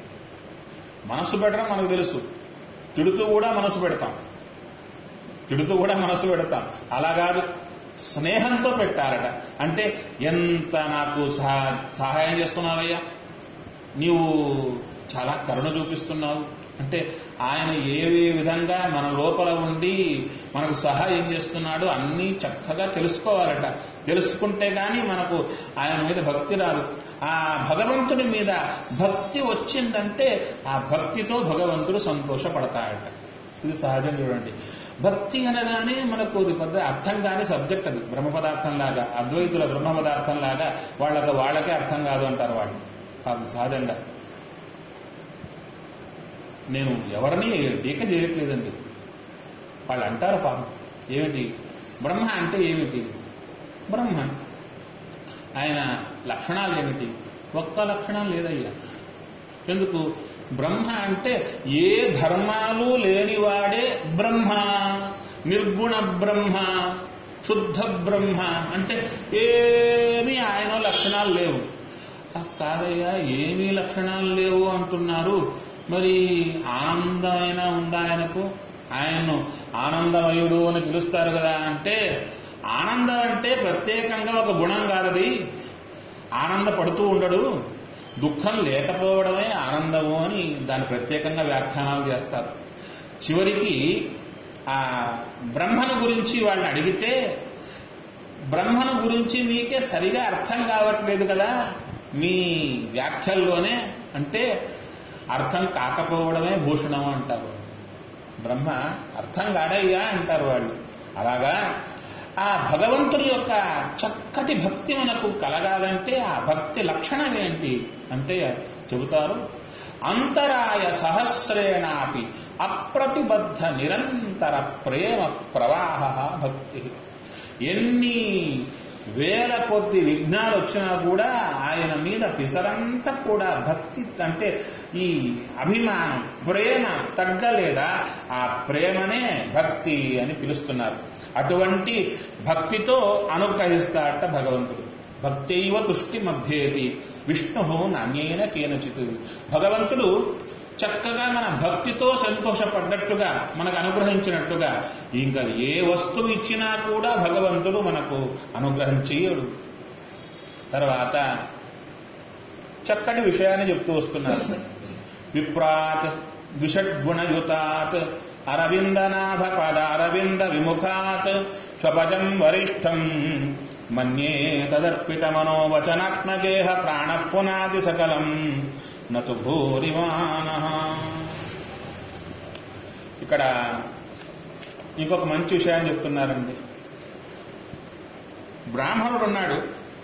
మనస్సు పెట్టడం మనకు తెలుసు తిడుతూ కూడా మనసు పెడతాం తిడుతూ కూడా మనసు పెడతాం అలా కాదు స్నేహంతో పెట్టాలట అంటే ఎంత నాకు సహా- సహాయం చేస్తున్నావయ్యా నీవు చాలా కరుణ చూపిస్తున్నావు అంటే ఆయన ఏ ఏ విధంగా మన లోపల ఉండి మనకు సహాయం చేస్తున్నాడో అన్నీ చక్కగా తెలుసుకోవాలట తెలుసుకుంటే గాని మనకు ఆయన మీద భక్తి రాదు ఆ భగవంతుడి మీద భక్తి వచ్చిందంటే ఆ భక్తితో భగవంతుడు సంతోషపడతాడట ఇది సహజం చూడండి భక్తి అనగానే మనకు ఇది పెద్ద అర్థం కాని సబ్జెక్ట్ అది బ్రహ్మ పదార్థం లాగా అద్వైతుల బ్రహ్మ పదార్థం లాగా వాళ్ళకి వాళ్ళకే అర్థం కాదు అంటారు వాళ్ళు పాపం సహజంగా నేను ఎవరిని టీక చేయట్లేదండి వాళ్ళు అంటారు పాపం ఏమిటి బ్రహ్మ అంటే ఏమిటి బ్రహ్మ ఆయన లక్షణాలు ఏమిటి ఒక్క లక్షణం లేదయ్యా ఎందుకు బ్రహ్మ అంటే ఏ ధర్మాలు లేనివాడే బ్రహ్మ నిర్గుణ బ్రహ్మ శుద్ధ బ్రహ్మ అంటే ఏమీ ఆయన లక్షణాలు లేవు ఆ, కాదయ్యా ఏమీ లక్షణాలు లేవు అంటున్నారు మరి ఆనందమైన ఉందా ఆయనకు ఆయన్ను ఆనందమయుడు అని పిలుస్తారు కదా అంటే ఆనందం అంటే ప్రత్యేకంగా ఒక గుణం కాదది ఆనందపడుతూ ఉండడు దుఃఖం లేకపోవడమే ఆనందము అని దాన్ని ప్రత్యేకంగా వ్యాఖ్యానాలు చేస్తారు చివరికి ఆ బ్రహ్మను గురించి వాళ్ళని అడిగితే బ్రహ్మను గురించి మీకే సరిగా అర్థం కావట్లేదు కదా మీ వ్యాఖ్యల్లోనే అంటే అర్థం కాకపోవడమే భూషణం అంటారు బ్రహ్మ అర్థం కాడయ్యా అంటారు వాళ్ళు అలాగా ఆ భగవంతుడి యొక్క చక్కటి భక్తి మనకు కలగాలంటే ఆ భక్తి లక్షణం ఏంటి అంటే చెబుతారు అంతరాయ సహస్రేణాపి అప్రతిబద్ధ నిరంతర ప్రేమ ప్రవాహ భక్తి ఎన్ని వేల కొద్ది విఘ్నాలు వచ్చినా కూడా ఆయన మీద పిసరంతా కూడా భక్తి అంటే ఈ అభిమానం ప్రేమ తగ్గలేదా ఆ ప్రేమనే భక్తి అని పిలుస్తున్నారు అటువంటి భక్తితో అనుగ్రహిస్తాడట భగవంతుడు భక్తైవ తుష్టి మభ్యేతి విష్ణు నాణ్యైన కేనచిత్ భగవంతుడు చక్కగా మన భక్తితో సంతోషపడ్డట్టుగా మనకు అనుగ్రహించినట్టుగా ఇంకా ఏ వస్తువు ఇచ్చినా కూడా భగవంతుడు మనకు అనుగ్రహం చేయడు తర్వాత చక్కటి విషయాన్ని చెప్తూ వస్తున్నారు విప్రాత్ ద్విషడ్గుణయుతాత్ అరవిందనాభ పద అరవింద విముఖాత్ స్వపజం వరిష్టం మన్యే తదర్పిత మనోవచనాత్మగేహ ప్రాణ పునాది సకలం నతు భూరిమాన ఇక్కడ ఇంకొక మంచి విషయాన్ని చెప్తున్నారండి బ్రాహ్మణుడు ఉన్నాడు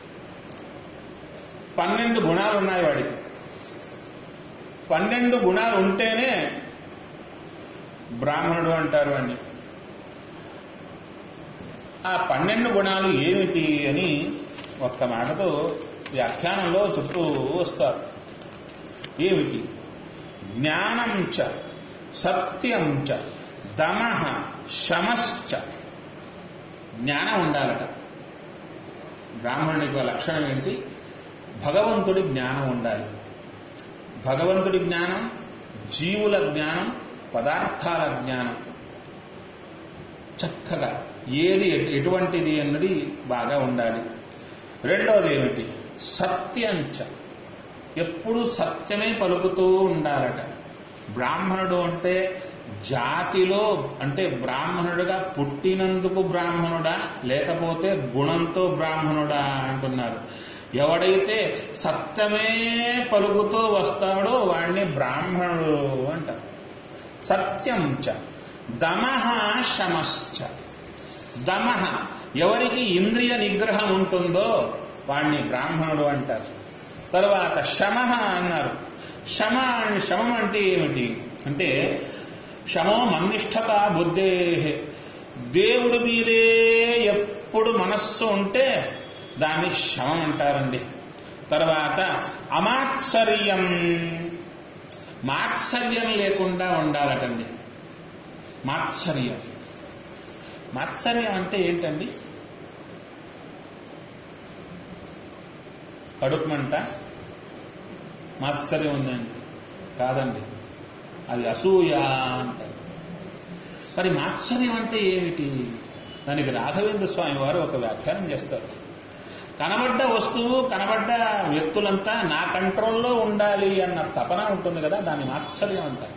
పన్నెండు గుణాలు ఉన్నాయి వాడికి పన్నెండు గుణాలు ఉంటేనే బ్రాహ్మణుడు అంటారు అండి ఆ పన్నెండు గుణాలు ఏమిటి అని ఒక్క మాటతో వ్యాఖ్యానంలో చెప్తూ వస్తారు ఏమిటి జ్ఞానం చ సత్యం చ దమ శమశ్చ జ్ఞానం ఉండాలట బ్రాహ్మణునికి లక్షణం ఏంటి భగవంతుడి జ్ఞానం ఉండాలి భగవంతుడి జ్ఞానం జీవుల జ్ఞానం పదార్థాల జ్ఞానం చక్కగా ఏది ఎటు- ఎటువంటిది అన్నది బాగా ఉండాలి రెండవది ఏమిటి సత్యంచ ఎప్పుడు సత్యమే పలుకుతూ ఉండాలట బ్రాహ్మణుడు అంటే జాతిలో అంటే బ్రాహ్మణుడుగా పుట్టినందుకు బ్రాహ్మణుడా లేకపోతే గుణంతో బ్రాహ్మణుడా అంటున్నారు ఎవడైతే సత్యమే పలుకుతూ వస్తాడో వాడిని బ్రాహ్మణుడు అంటారు సత్యం చ దమః శమశ్చ దమః ఎవరికి ఇంద్రియ నిగ్రహం ఉంటుందో వాడిని బ్రాహ్మణుడు అంటారు తరువాత శమ అన్నారు శమ శమం అంటే ఏమిటి అంటే శమో మన్నిష్టత బుద్ధే దేవుడి మీదే ఎప్పుడు మనస్సు ఉంటే దాన్ని శమం అంటారండి తర్వాత అమాత్సర్యం మాత్సర్యం లేకుండా ఉండాలటండి మాత్సర్యం మాత్సర్యం అంటే ఏంటండి కడుపు మంట మాత్సర్యం ఉందండి కాదండి అది అసూయ అంటారు మరి మాత్సర్యం అంటే ఏమిటి దానికి రాఘవేంద్ర స్వామి వారు ఒక వ్యాఖ్యానం చేస్తారు కనబడ్డ వస్తువు కనబడ్డ వ్యక్తులంతా నా కంట్రోల్లో ఉండాలి అన్న తపన ఉంటుంది కదా దాన్ని మాత్సర్యం అంటారు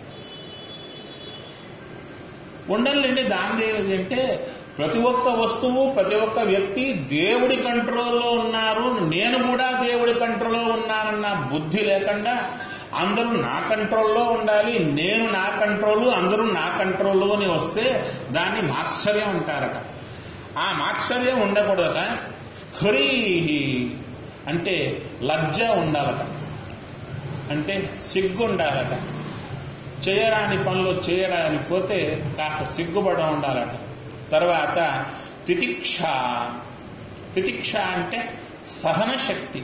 ఉండాలండి దాని ఏమిటి అంటే ప్రతి ఒక్క వస్తువు ప్రతి ఒక్క వ్యక్తి దేవుడి కంట్రోల్లో ఉన్నారు నేను కూడా దేవుడి కంట్రోల్లో ఉన్నానన్న బుద్ధి లేకుండా అందరూ నా కంట్రోల్లో ఉండాలి నేను నా కంట్రోలు అందరూ నా కంట్రోల్లోనే వస్తే దాన్ని మాత్సర్యం అంటారట ఆ మాత్సర్యం ఉండకూడదట హ్రీహి అంటే లజ్జ ఉండాలట అంటే సిగ్గు ఉండాలట చేయరాని పనులు చేయడానికి పోతే కాస్త సిగ్గుపడ ఉండాలట తర్వాత తితిక్ష తితిక్ష అంటే సహన శక్తి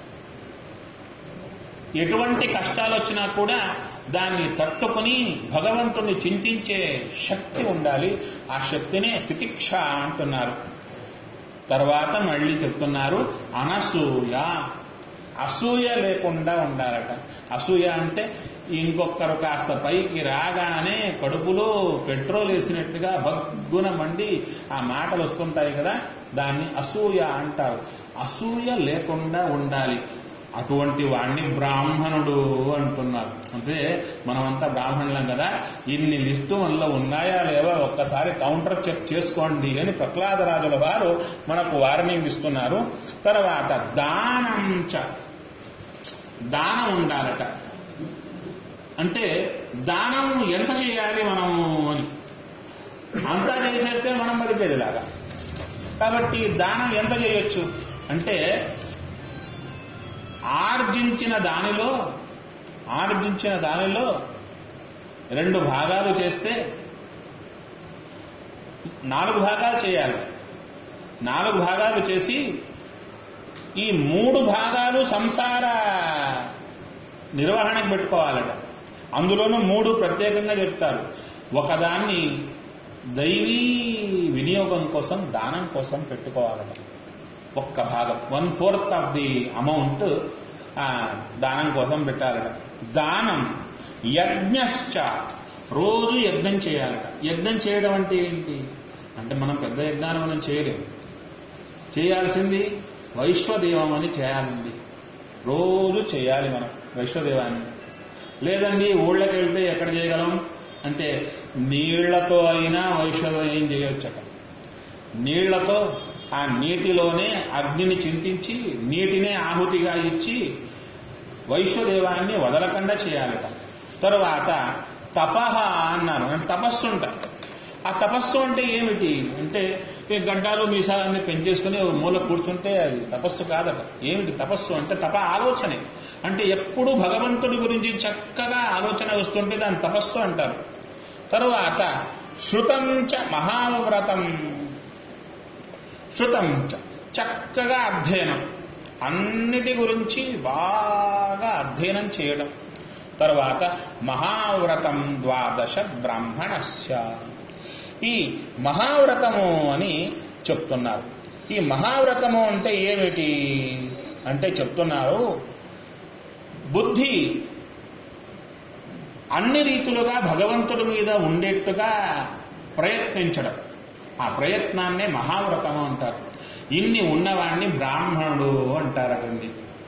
ఎటువంటి కష్టాలు వచ్చినా కూడా దాన్ని తట్టుకుని భగవంతుణ్ణి చింతించే శక్తి ఉండాలి ఆ శక్తినే తితిక్ష అంటున్నారు తర్వాత మళ్ళీ చెప్తున్నారు అనసూయ అసూయ లేకుండా ఉండాలట అసూయ అంటే ఇంకొకరు కాస్త పైకి రాగానే కడుపులో పెట్రోల్ వేసినట్టుగా భగ్గున మండి ఆ మాటలు వస్తుంటాయి కదా దాన్ని అసూయ అంటారు అసూయ లేకుండా ఉండాలి అటువంటి వాణ్ణి బ్రాహ్మణుడు అంటున్నారు అంటే మనమంతా బ్రాహ్మణులం కదా ఇన్ని లిస్టు మనలో ఉన్నాయా లేవా ఒక్కసారి కౌంటర్ చెక్ చేసుకోండి అని ప్రహ్లాదరాజుల వారు మనకు వార్నింగ్ ఇస్తున్నారు తర్వాత దానం చ దానం ఉండాలట అంటే దానం ఎంత చేయాలి మనము అని అంతా చేసేస్తే మనం బతికేదిలాగా కాబట్టి దానం ఎంత చేయొచ్చు అంటే ఆర్జించిన దానిలో ఆర్జించిన దానిలో రెండు భాగాలు చేస్తే నాలుగు భాగాలు చేయాలి నాలుగు భాగాలు చేసి ఈ మూడు భాగాలు సంసార నిర్వహణకు పెట్టుకోవాలట అందులోనూ మూడు ప్రత్యేకంగా చెప్తారు ఒకదాన్ని దైవీ వినియోగం కోసం దానం కోసం పెట్టుకోవాలట ఒక్క భాగం one fourth of the amount దానం కోసం పెట్టాలట దానం యజ్ఞశ్చ రోజు యజ్ఞం చేయాలట యజ్ఞం చేయడం అంటే ఏంటి అంటే మనం పెద్ద యజ్ఞాన్ని మనం చేయలేము చేయాల్సింది వైశ్వదేవం అని చేయాలండి రోజు చేయాలి మనం వైశ్వదేవాన్ని లేదండి ఊళ్ళకి వెళ్తే ఎక్కడ చేయగలం అంటే నీళ్లతో అయినా వైశ్వదేవం చేయొచ్చట నీళ్లతో ఆ నీటిలోనే అగ్నిని చింతించి నీటినే ఆహుతిగా ఇచ్చి వైశ్వదేవాన్ని వదలకుండా చేయాలట తరువాత తపహ అన్నారు అంటే తపస్సు అంట ఆ తపస్సు అంటే ఏమిటి అంటే ఈ గడ్డాలు మీసాలన్నీ పెంచేసుకుని ఓ మూల కూర్చుంటే అది తపస్సు కాదట ఏమిటి తపస్సు అంటే తప ఆలోచనే అంటే ఎప్పుడు భగవంతుడి గురించి చక్కగా ఆలోచన వస్తుంటే దాన్ని తపస్సు అంటారు తరువాత శృతం చ మహావ్రతం శృతం చ చక్కగా అధ్యయనం అన్నిటి గురించి బాగా అధ్యయనం చేయడం తరువాత మహావ్రతం ద్వాదశ బ్రాహ్మణస్య ఈ మహావ్రతము అని చెప్తున్నారు ఈ మహావ్రతము అంటే ఏమిటి అంటే చెప్తున్నారు బుద్ధి అన్ని రీతులుగా భగవంతుడి మీద ఉండేట్టుగా ప్రయత్నించడం ఆ ప్రయత్నాన్నే మహావ్రతము అంటారు ఇన్ని ఉన్నవాడిని బ్రాహ్మణుడు అంటారటండి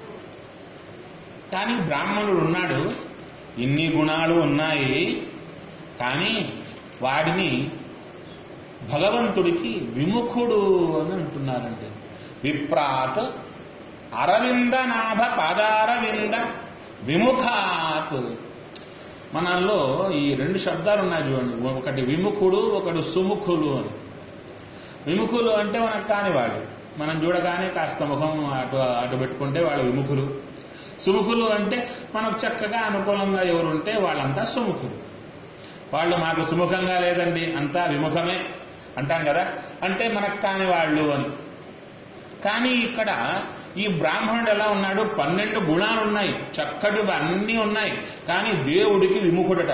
కానీ బ్రాహ్మణుడు ఉన్నాడు ఇన్ని గుణాలు ఉన్నాయి కానీ వాడిని భగవంతుడికి విముఖుడు అని అంటున్నారండి విప్రాత్ అరవిందనాభ పాదారవింద విముఖాత్ మనల్లో ఈ రెండు శబ్దాలు ఉన్నాయి చూడండి ఒకటి విముఖుడు ఒకడు సుముఖులు అని విముఖులు అంటే మనకు కానివాడు మనం చూడగానే కాస్త ముఖం అటు అటు పెట్టుకుంటే వాళ్ళు విముఖులు సుముఖులు అంటే మనకు చక్కగా అనుకూలంగా ఎవరుంటే వాళ్ళంతా సుముఖులు వాళ్ళు మాకు సుముఖంగా లేదండి అంతా విముఖమే అంటాం కదా అంటే మనకు కాని వాళ్ళు అని కానీ ఇక్కడ ఈ బ్రాహ్మణుడు ఎలా ఉన్నాడు పన్నెండు గుణాలు ఉన్నాయి చక్కటి అన్నీ ఉన్నాయి కానీ దేవుడికి విముఖుడట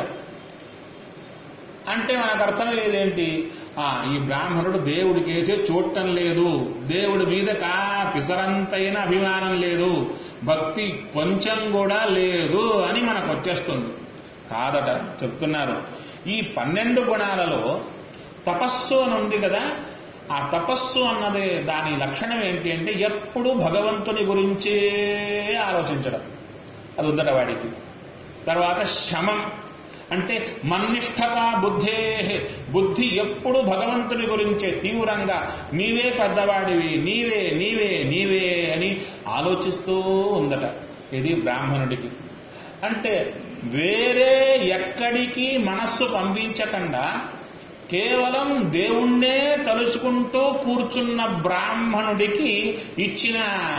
అంటే మనకు అర్థమయ్యేదేంటి ఆ ఈ బ్రాహ్మణుడు దేవుడికి వేసే చూడటం లేదు దేవుడి మీద కా పిసరంతైన అభిమానం లేదు భక్తి కొంచెం కూడా లేదు అని మనకు వచ్చేస్తుంది కాదట చెప్తున్నారు ఈ పన్నెండు గుణాలలో తపస్సు అని ఉంది కదా ఆ తపస్సు అన్నది దాని లక్షణం ఏంటి అంటే ఎప్పుడు భగవంతుని గురించే ఆలోచించడం అది ఉందట వాడికి తర్వాత శమం అంటే మన్నిష్టత బుద్ధే బుద్ధి ఎప్పుడు భగవంతుని గురించే తీవ్రంగా నీవే పెద్దవాడివి నీవే నీవే నీవే అని ఆలోచిస్తూ ఉందట ఇది బ్రాహ్మణుడికి అంటే వేరే ఎక్కడికి మనస్సు పంపించకుండా కేవలం దేవుణ్ణే తలుచుకుంటూ కూర్చున్న బ్రాహ్మణుడికి ఇచ్చిన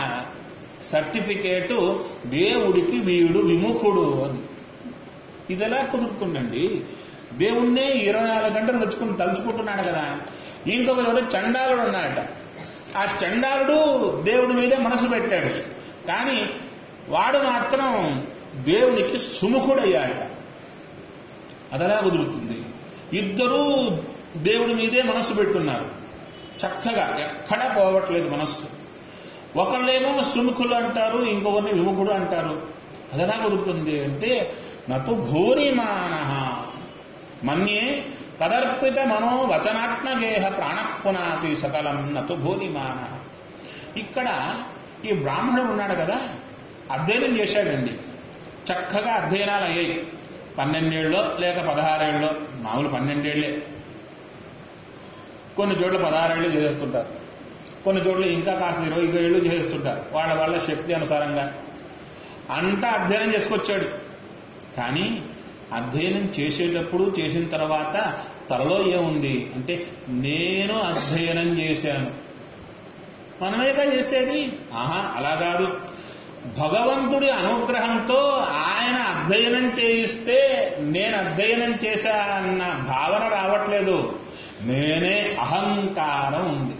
సర్టిఫికేటు దేవుడికి వీడు విముఖుడు అని ఇది ఎలా కుదురుతుందండి దేవుణ్ణే ఇరవై నాలుగు గంటలు తలుచుకుని తలుచుకుంటున్నాడు కదా ఇంకొకరు ఎవరో చండాలుడు ఉన్నాడట ఆ చండాలుడు దేవుడి మీదే మనసు పెట్టాడు కానీ వాడు మాత్రం దేవునికి సుముఖుడయ్యాడట అదలా కుదురుతుంది ఇద్దరూ దేవుడి మీదే మనస్సు పెట్టున్నారు చక్కగా ఎక్కడా పోవట్లేదు మనస్సు ఒకళ్ళేమో సుముఖులు అంటారు ఇంకొకరిని విముఖుడు అంటారు అదెలా కుదురుతుంది అంటే నతు భూరిమాన మన్యే తదర్పిత మనో వచనాత్మగేహ ప్రాణపునాతి సకలం నతు భూరిమాన ఇక్కడ ఈ బ్రాహ్మణుడు ఉన్నాడు కదా అధ్యయనం చేశాడండి చక్కగా అధ్యయనాలు అయ్యాయి పన్నెండేళ్ళలో లేక పదహారేళ్ళలో మామూలు పన్నెండేళ్లే కొన్ని చోట్ల పదహారేళ్ళు చేస్తుంటారు కొన్ని చోట్ల ఇంకా కాస్త ఇరవై ఏళ్ళు చేస్తుంటారు వాళ్ళ వాళ్ళ శక్తి అనుసారంగా అంతా అధ్యయనం చేసుకొచ్చాడు కానీ అధ్యయనం చేసేటప్పుడు చేసిన తర్వాత తలలో ఏముంది అంటే నేను అధ్యయనం చేశాను మనమేగా చేసేది ఆహా అలా కాదు భగవంతుడి అనుగ్రహంతో ఆయన అధ్యయనం చేయిస్తే నేను అధ్యయనం చేశా అన్న భావన రావట్లేదు నేనే అహంకారం ఉంది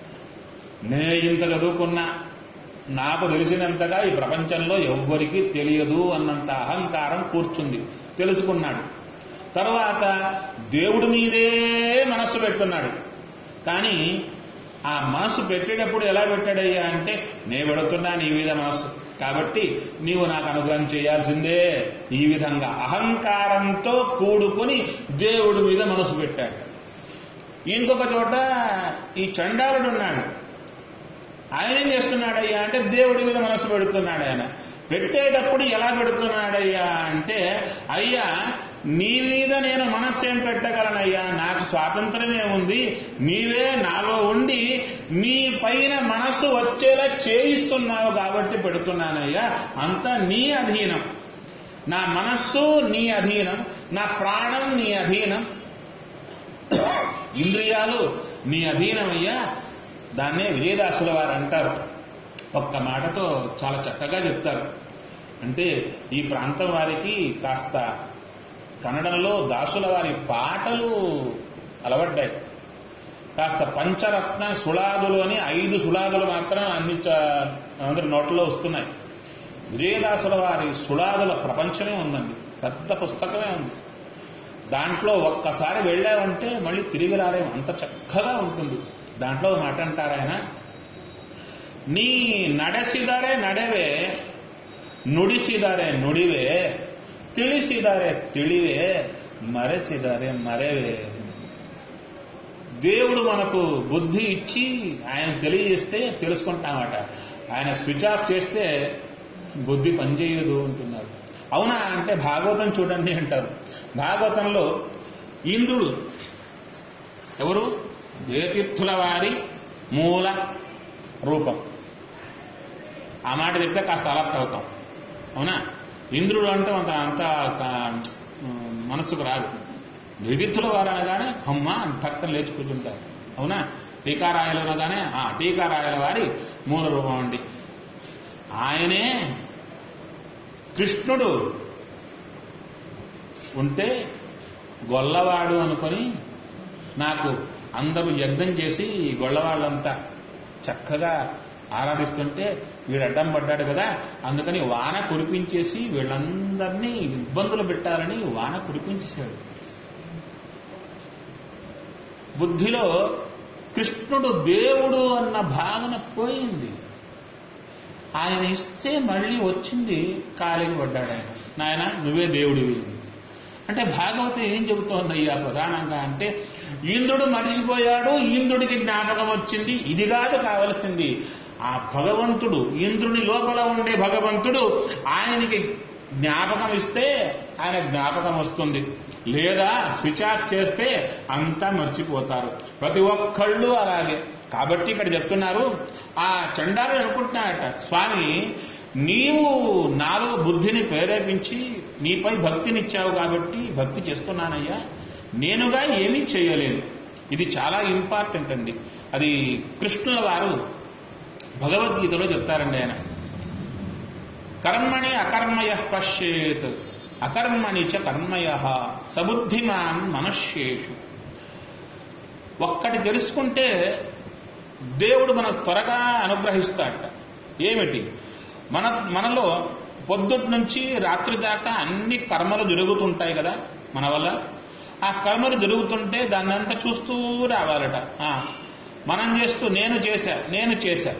నే ఇంత చదువుకున్నా నాకు తెలిసినంతగా ఈ ప్రపంచంలో ఎవ్వరికీ తెలియదు అన్నంత అహంకారం కూర్చుంది తెలుసుకున్నాడు తరువాత దేవుడి మీదే మనస్సు పెట్టున్నాడు కానీ ఆ మనస్సు పెట్టేటప్పుడు ఎలా పెట్టాడయ్యా అంటే నే పెడుతున్నా నీ మీద మనస్సు కాబట్టి నీవు నాకు అనుగ్రహం చేయాల్సిందే ఈ విధంగా అహంకారంతో కూడుకొని దేవుడి మీద మనసు పెట్టాడు ఇంకొక చోట ఈ చండాలుడు ఉన్నాడు ఆయన ఏం చేస్తున్నాడయ్యా అంటే దేవుడి మీద మనసు పెడుతున్నాడు ఆయన పెట్టేటప్పుడు ఎలా పెడుతున్నాడయ్యా అంటే అయ్యా నీ మీద నేను మనస్సు ఏం పెట్టగలనయ్యా నాకు స్వాతంత్రమే ఉంది నీవే నాలో ఉండి నీ పైన మనస్సు వచ్చేలా చేయిస్తున్నావు కాబట్టి పెడుతున్నానయ్యా అంతా నీ అధీనం నా మనస్సు నీ అధీనం నా ప్రాణం నీ అధీనం ఇంద్రియాలు నీ అధీనమయ్యా దాన్నే విజయదాసుల వారు అంటారు ఒక్క మాటతో చాలా చక్కగా చెప్తారు అంటే ఈ ప్రాంతం వారికి కాస్త కన్నడంలో దాసుల వారి పాటలు అలవడ్డాయి కాస్త పంచరత్న సుళాదులు అని ఐదు సుళాదులు మాత్రం అన్ని అందరి నోట్లో వస్తున్నాయి విజయదాసుల వారి సుళాదుల ప్రపంచమే ఉందండి పెద్ద పుస్తకమే ఉంది దాంట్లో ఒక్కసారి వెళ్ళామంటే మళ్ళీ తిరిగి రాలేము అంత చక్కగా ఉంటుంది దాంట్లో మాట అంటారు ఆయన ನೀ ನಡೆಸಿದರೆ ನಡೆವೆ ನುಡಿಸಿದರೆ ನುಡಿವೆ ತಿಳಿಸಿದರೆ ತಿಳಿವೆ మరెసిದರೆ మరెవే దేవుడు మనకు బుద్ధి ఇచ్చి ఆయన తెలియజేస్తే తెలుసుకుంటామట ఆయన స్విచ్ ఆఫ్ చేస్తే బుద్ధి పనిచేయదు అంటున్నారు అవునా అంటే భాగవతం చూడండి అంటారు భాగవతంలో ఇంద్రుడు ఎవరు జయతీర్థుల వారి మూల రూపం ఆ మాట చెప్తే కాస్త అలర్ట్ అవుతాం అవునా ఇంద్రుడు అంటే అంత అంత మనసుకు రాదు విదిత్తుల వారు అనగానే అమ్మ అని పక్కన లేచి కూర్చుంటారు అవునా టీకారాయలు అనగానే ఆ టీకారాయల వారి మూల రూపం అండి ఆయనే కృష్ణుడు ఉంటే గొల్లవాడు అనుకొని నాకు అందరూ యజ్ఞం చేసి ఈ గొల్లవాళ్ళంతా చక్కగా ఆరాధిస్తుంటే వీడు అడ్డం పడ్డాడు కదా అందుకని వాన కురిపించేసి వీళ్ళందరినీ ఇబ్బందులు పెట్టాలని వాన కురిపించేశాడు బుద్ధిలో కృష్ణుడు దేవుడు అన్న భావన పోయింది ఆయన ఇస్తే మళ్ళీ వచ్చింది కాలికి పడ్డాడు ఆయన నాయన నువ్వే దేవుడివి అంటే భాగవతం ఏం చెబుతోంది అయ్యా ప్రధానంగా అంటే ఇంద్రుడు మరిచిపోయాడు ఇంద్రుడికి జ్ఞాపకం వచ్చింది ఇది కాదు కావలసింది ఆ భగవంతుడు ఇంద్రుని లోపల ఉండే భగవంతుడు ఆయనకి జ్ఞాపకం ఇస్తే ఆయన జ్ఞాపకం వస్తుంది లేదా స్విచ్ ఆఫ్ చేస్తే అంతా మర్చిపోతారు ప్రతి ఒక్కళ్ళు అలాగే కాబట్టి ఇక్కడ చెప్తున్నారు ఆ చండాలు అనుకుంటున్నాడట స్వామి నీవు నాలో బుద్ధిని ప్రేరేపించి నీపై భక్తినిచ్చావు కాబట్టి భక్తి చేస్తున్నానయ్యా నేనుగా ఏమీ చేయలేను ఇది చాలా ఇంపార్టెంట్ అండి అది కృష్ణుల వారు భగవద్గీతలో చెప్తారండి ఆయన కర్మణి అకర్మయ పశ్యేత్ అకర్మణి చ కర్మయ సబుద్ధిమాన్ మనుష్యేషు ఒక్కటి తెలుసుకుంటే దేవుడు మన త్వరగా అనుగ్రహిస్తాడట ఏమిటి మన మనలో పొద్దుటి నుంచి రాత్రి దాకా అన్ని కర్మలు జరుగుతుంటాయి కదా మన వల్ల ఆ కర్మలు జరుగుతుంటే దాన్ని అంతా చూస్తూ రావాలట ఆ, మనం చేస్తూ నేను చేశా నేను చేశా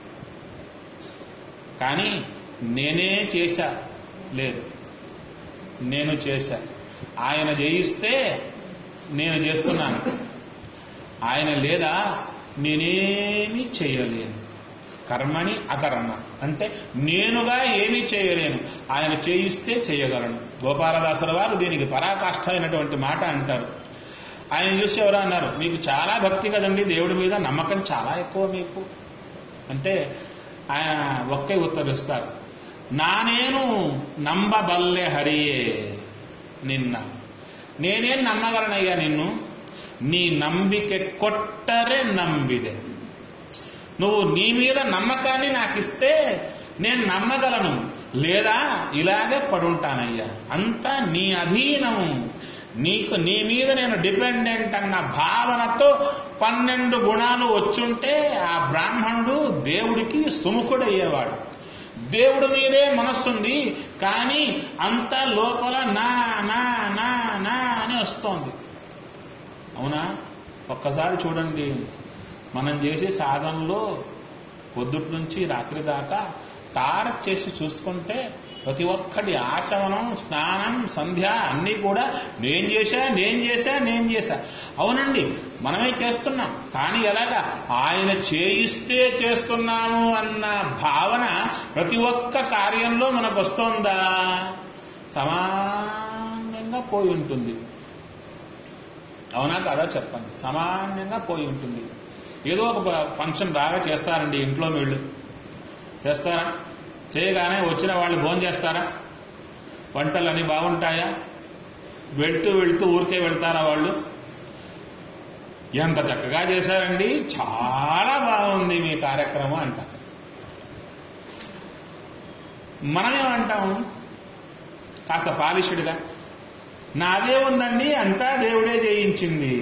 కానీ నేనే చేశా లేదు నేను చేశా ఆయన చేయిస్తే నేను చేస్తున్నాను ఆయన లేదా నేనేమీ చేయలేను కర్మని అకర్మ అంటే నేనుగా ఏమీ చేయలేను ఆయన చేయిస్తే చేయగలను గోపాలదాసుల వారు దీనికి పరాకాష్ఠ అయినటువంటి మాట అంటారు ఆయన చూసి ఎవరో అన్నారు మీకు చాలా భక్తి కదండి దేవుడి మీద నమ్మకం చాలా ఎక్కువ మీకు అంటే ఆయన ఒకే ఉత్తరిస్తారు నా నేను నంబబల్లె హరియే నిన్న నేనేం నమ్మగలనయ్యా నిన్ను నీ ನಂಬಿಕೆ కొట్టరే నంబిదే నువ్వు నీ మీద నమ్మకాన్ని నాకు ఇస్తే నేను నమ్మగలను లేదా ఇలాగే పడుంటానయ్యా అంతా నీ అధీనము నీకు నీ మీద నేను డిపెండెంట్ అన్న భావనతో పన్నెండు గుణాలు వచ్చుంటే ఆ బ్రాహ్మణుడు దేవుడికి సుముఖుడయ్యేవాడు దేవుడి మీదే మనస్సుంది కానీ అంత లోపల నా నా నా నా అని వస్తోంది అవునా ఒక్కసారి చూడండి మనం చేసే సాధనలో పొద్దుటి నుంచి రాత్రి దాకా తారక్ చేసి చూసుకుంటే ప్రతి ఒక్కటి ఆచమనం స్నానం సంధ్య అన్నీ కూడా నేను చేశా నేను చేశా నేను చేశా అవునండి మనమే చేస్తున్నాం కానీ ఎలాగా ఆయన చేయిస్తే చేస్తున్నాము అన్న భావన ప్రతి ఒక్క కార్యంలో మనకు వస్తోందా సమానంగా పోయి ఉంటుంది అవునా కాదా చెప్పండి సామాన్యంగా పోయి ఉంటుంది ఏదో ఒక ఫంక్షన్ బాగా చేస్తారండి ఇంట్లో వీళ్ళు చేస్తారా చేయగానే వచ్చిన వాళ్ళు భోజనం చేస్తారా వంటలు అన్ని బాగుంటాయా వెళ్తూ వెళ్తూ ఊరికే వెళ్తారా వాళ్ళు ఎంత చక్కగా చేశారండి చాలా బాగుంది మీ కార్యక్రమం అంట మనమేమంటాము కాస్త పాలిష్డ్గా నాదే ఉందండి అంతా దేవుడే చేయించింది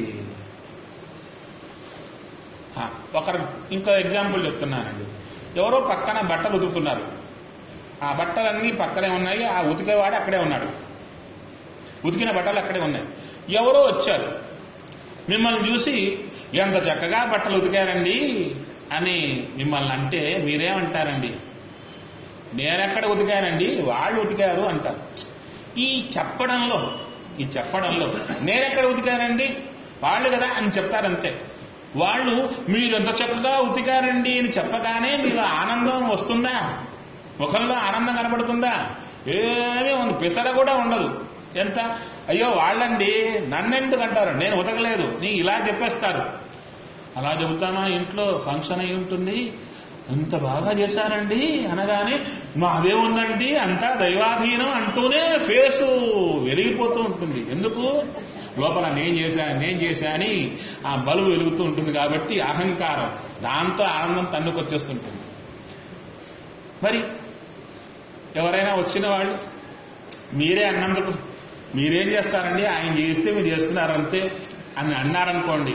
ఆ, ఒకరు ఇంకో ఎగ్జాంపుల్ చెప్తున్నానండి ఎవరో పక్కన బట్టలు ఉతుకుతున్నారు ఆ బట్టలన్నీ పక్కనే ఉన్నాయి ఆ ఉతికేవాడు అక్కడే ఉన్నాడు ఉతికిన బట్టలు అక్కడే ఉన్నాయి ఎవరో వచ్చారు మిమ్మల్ని చూసి ఎంత చక్కగా బట్టలు ఉతికారండి అని మిమ్మల్ని అంటే మీరేమంటారండి నేనెక్కడ ఉతికానండి వాళ్ళు ఉతికారు అంటారు ఈ చెప్పడంలో ఈ చెప్పడంలో నేనెక్కడ ఉతికానండి వాళ్ళు కదా అని చెప్తారంతే వాళ్ళు మీరు ఎంత చక్కగా ఉతికారండి అని చెప్పగానే మీకు ఆనందం వస్తుందా ముఖంలో ఆనందం కనబడుతుందా ఏమీ ఉంది పిసర కూడా ఉండదు ఎంత అయ్యో వాళ్ళండి నన్నెందుకు అంటారు నేను ఉతకలేదు నీ ఇలా చెప్పేస్తారు అలా చెబుతామా ఇంట్లో ఫంక్షన్ అయి ఉంటుంది అంత బాగా చేశారండి అనగానే మాదే ఉందండి అంతా దైవాధీనం అంటూనే ఫేసు వెలిగిపోతూ ఉంటుంది ఎందుకు లోపల నేను చేశా నేను చేశా అని ఆ బలువు వెలుగుతూ ఉంటుంది కాబట్టి అహంకారం దాంతో ఆనందం తన్నుకొచ్చేస్తుంటుంది మరి ఎవరైనా వచ్చిన వాళ్ళు మీరే అన్నందుకు మీరేం చేస్తారండి ఆయన చేస్తే మీరు చేస్తున్నారు అంతే అని అన్నారనుకోండి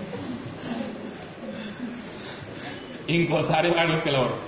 ఇంకోసారి వాళ్ళు పిలవరు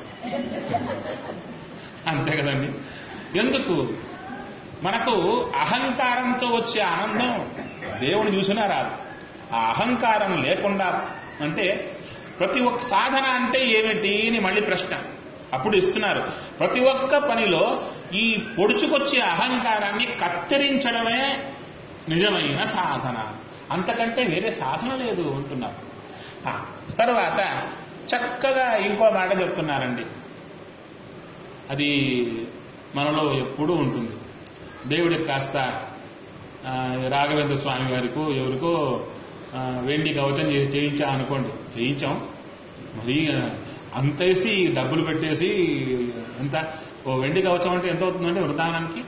అంతే కదండి ఎందుకు మనకు అహంకారంతో వచ్చే ఆనందం దేవుడు చూసినా రాదు ఆ అహంకారం లేకుండా అంటే ప్రతి ఒక్క సాధన అంటే ఏమిటి అని మళ్ళీ ప్రశ్న అప్పుడు ఇస్తున్నారు ప్రతి ఒక్క పనిలో ఈ పొడుచుకొచ్చే అహంకారాన్ని కత్తిరించడమే నిజమైన సాధన అంతకంటే వేరే సాధన లేదు అంటున్నారు ఆ, తర్వాత చక్కగా ఇంకో మాట చెప్తున్నారండి అది మనలో ఎప్పుడూ ఉంటుంది దేవుడికి కాస్త ఆ, రాఘవేంద్ర స్వామి గారికో ఎవరికో ఆ, వెండి కవచం చేసి చేయించాం అనుకోండి చేయించాం మరి ఆ, అంతేసి డబ్బులు పెట్టేసి ఎంత ఓ వెండి కవచం అంటే ఎంత అవుతుందంటే వృధానానికి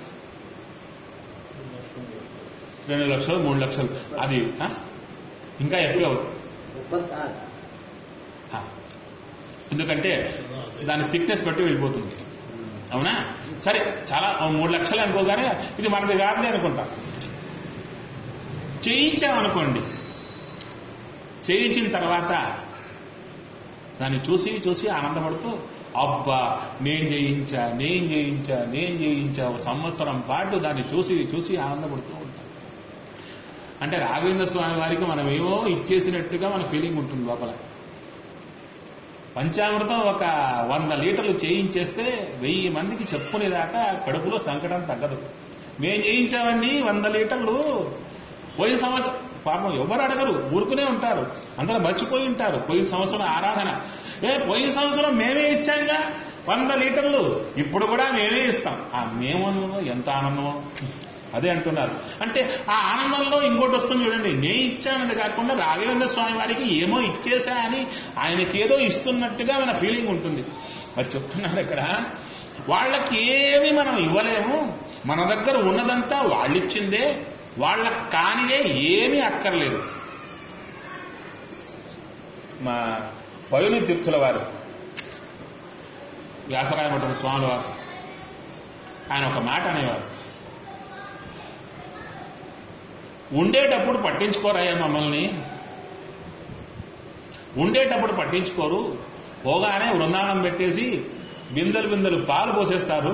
రెండు లక్షలు మూడు లక్షలు అది ఆ? ఇంకా ఎక్కువ అవుతుంది ఆ. ఎందుకంటే దాని థిక్నెస్ బట్టి వెళ్ళిపోతుంది అవునా సరే చాలా ఓ మూడు లక్షలు అనుకోగానే ఇది మనది కాదులే అనుకుంటాం చేయించామనుకోండి చేయించిన తర్వాత దాన్ని చూసి చూసి ఆనందపడుతూ అబ్బా నేను చేయించా నేను చేయించా నేను చేయించా ఒక సంవత్సరం పాటు దాన్ని చూసి చూసి ఆనందపడుతూ ఉంటాం అంటే రాఘవేంద్ర స్వామి వారికి మనం ఏమో ఇచ్చేసినట్టుగా మన ఫీలింగ్ ఉంటుంది లోపల పంచామృతం ఒక వంద లీటర్లు చేయించేస్తే వెయ్యి మందికి చెప్పుకునేదాకా కడుపులో సంకటం తగ్గదు మేం చేయించామండి వంద లీటర్లు పోయిన సంవత్సరం పాపం ఎవరు అడగరు ఊరుకునే ఉంటారు అందరూ మర్చిపోయి ఉంటారు పోయిన సంవత్సరం ఆరాధన ఏ పోయిన సంవత్సరం మేమే ఇచ్చాంగా వంద లీటర్లు ఇప్పుడు కూడా మేమే ఇస్తాం ఆ మేము ఎంత ఆనందమో అదే అంటున్నారు అంటే ఆ ఆనందంలో ఇంకోటి వస్తుంది చూడండి నేను ఇచ్చానది కాకుండా రాఘవేంద్ర స్వామి వారికి ఏమో ఇచ్చేసా అని ఆయనకి ఏదో ఇస్తున్నట్టుగా మన ఫీలింగ్ ఉంటుంది మరి చెప్తున్నారు ఇక్కడ వాళ్ళకి ఏమి మనం ఇవ్వలేము మన దగ్గర ఉన్నదంతా వాళ్ళిచ్చిందే వాళ్ళకి కానిదే ఏమీ అక్కర్లేదు మా పయుని తీర్థుల వారు వ్యాసరాయమఠం స్వాముల వారు ఆయన ఒక మాట అనేవారు ఉండేటప్పుడు పట్టించుకోరాయా మమ్మల్ని ఉండేటప్పుడు పట్టించుకోరు పోగానే బృందావనం పెట్టేసి బిందెలు బిందెలు ಪಾಲು పోసేస్తారు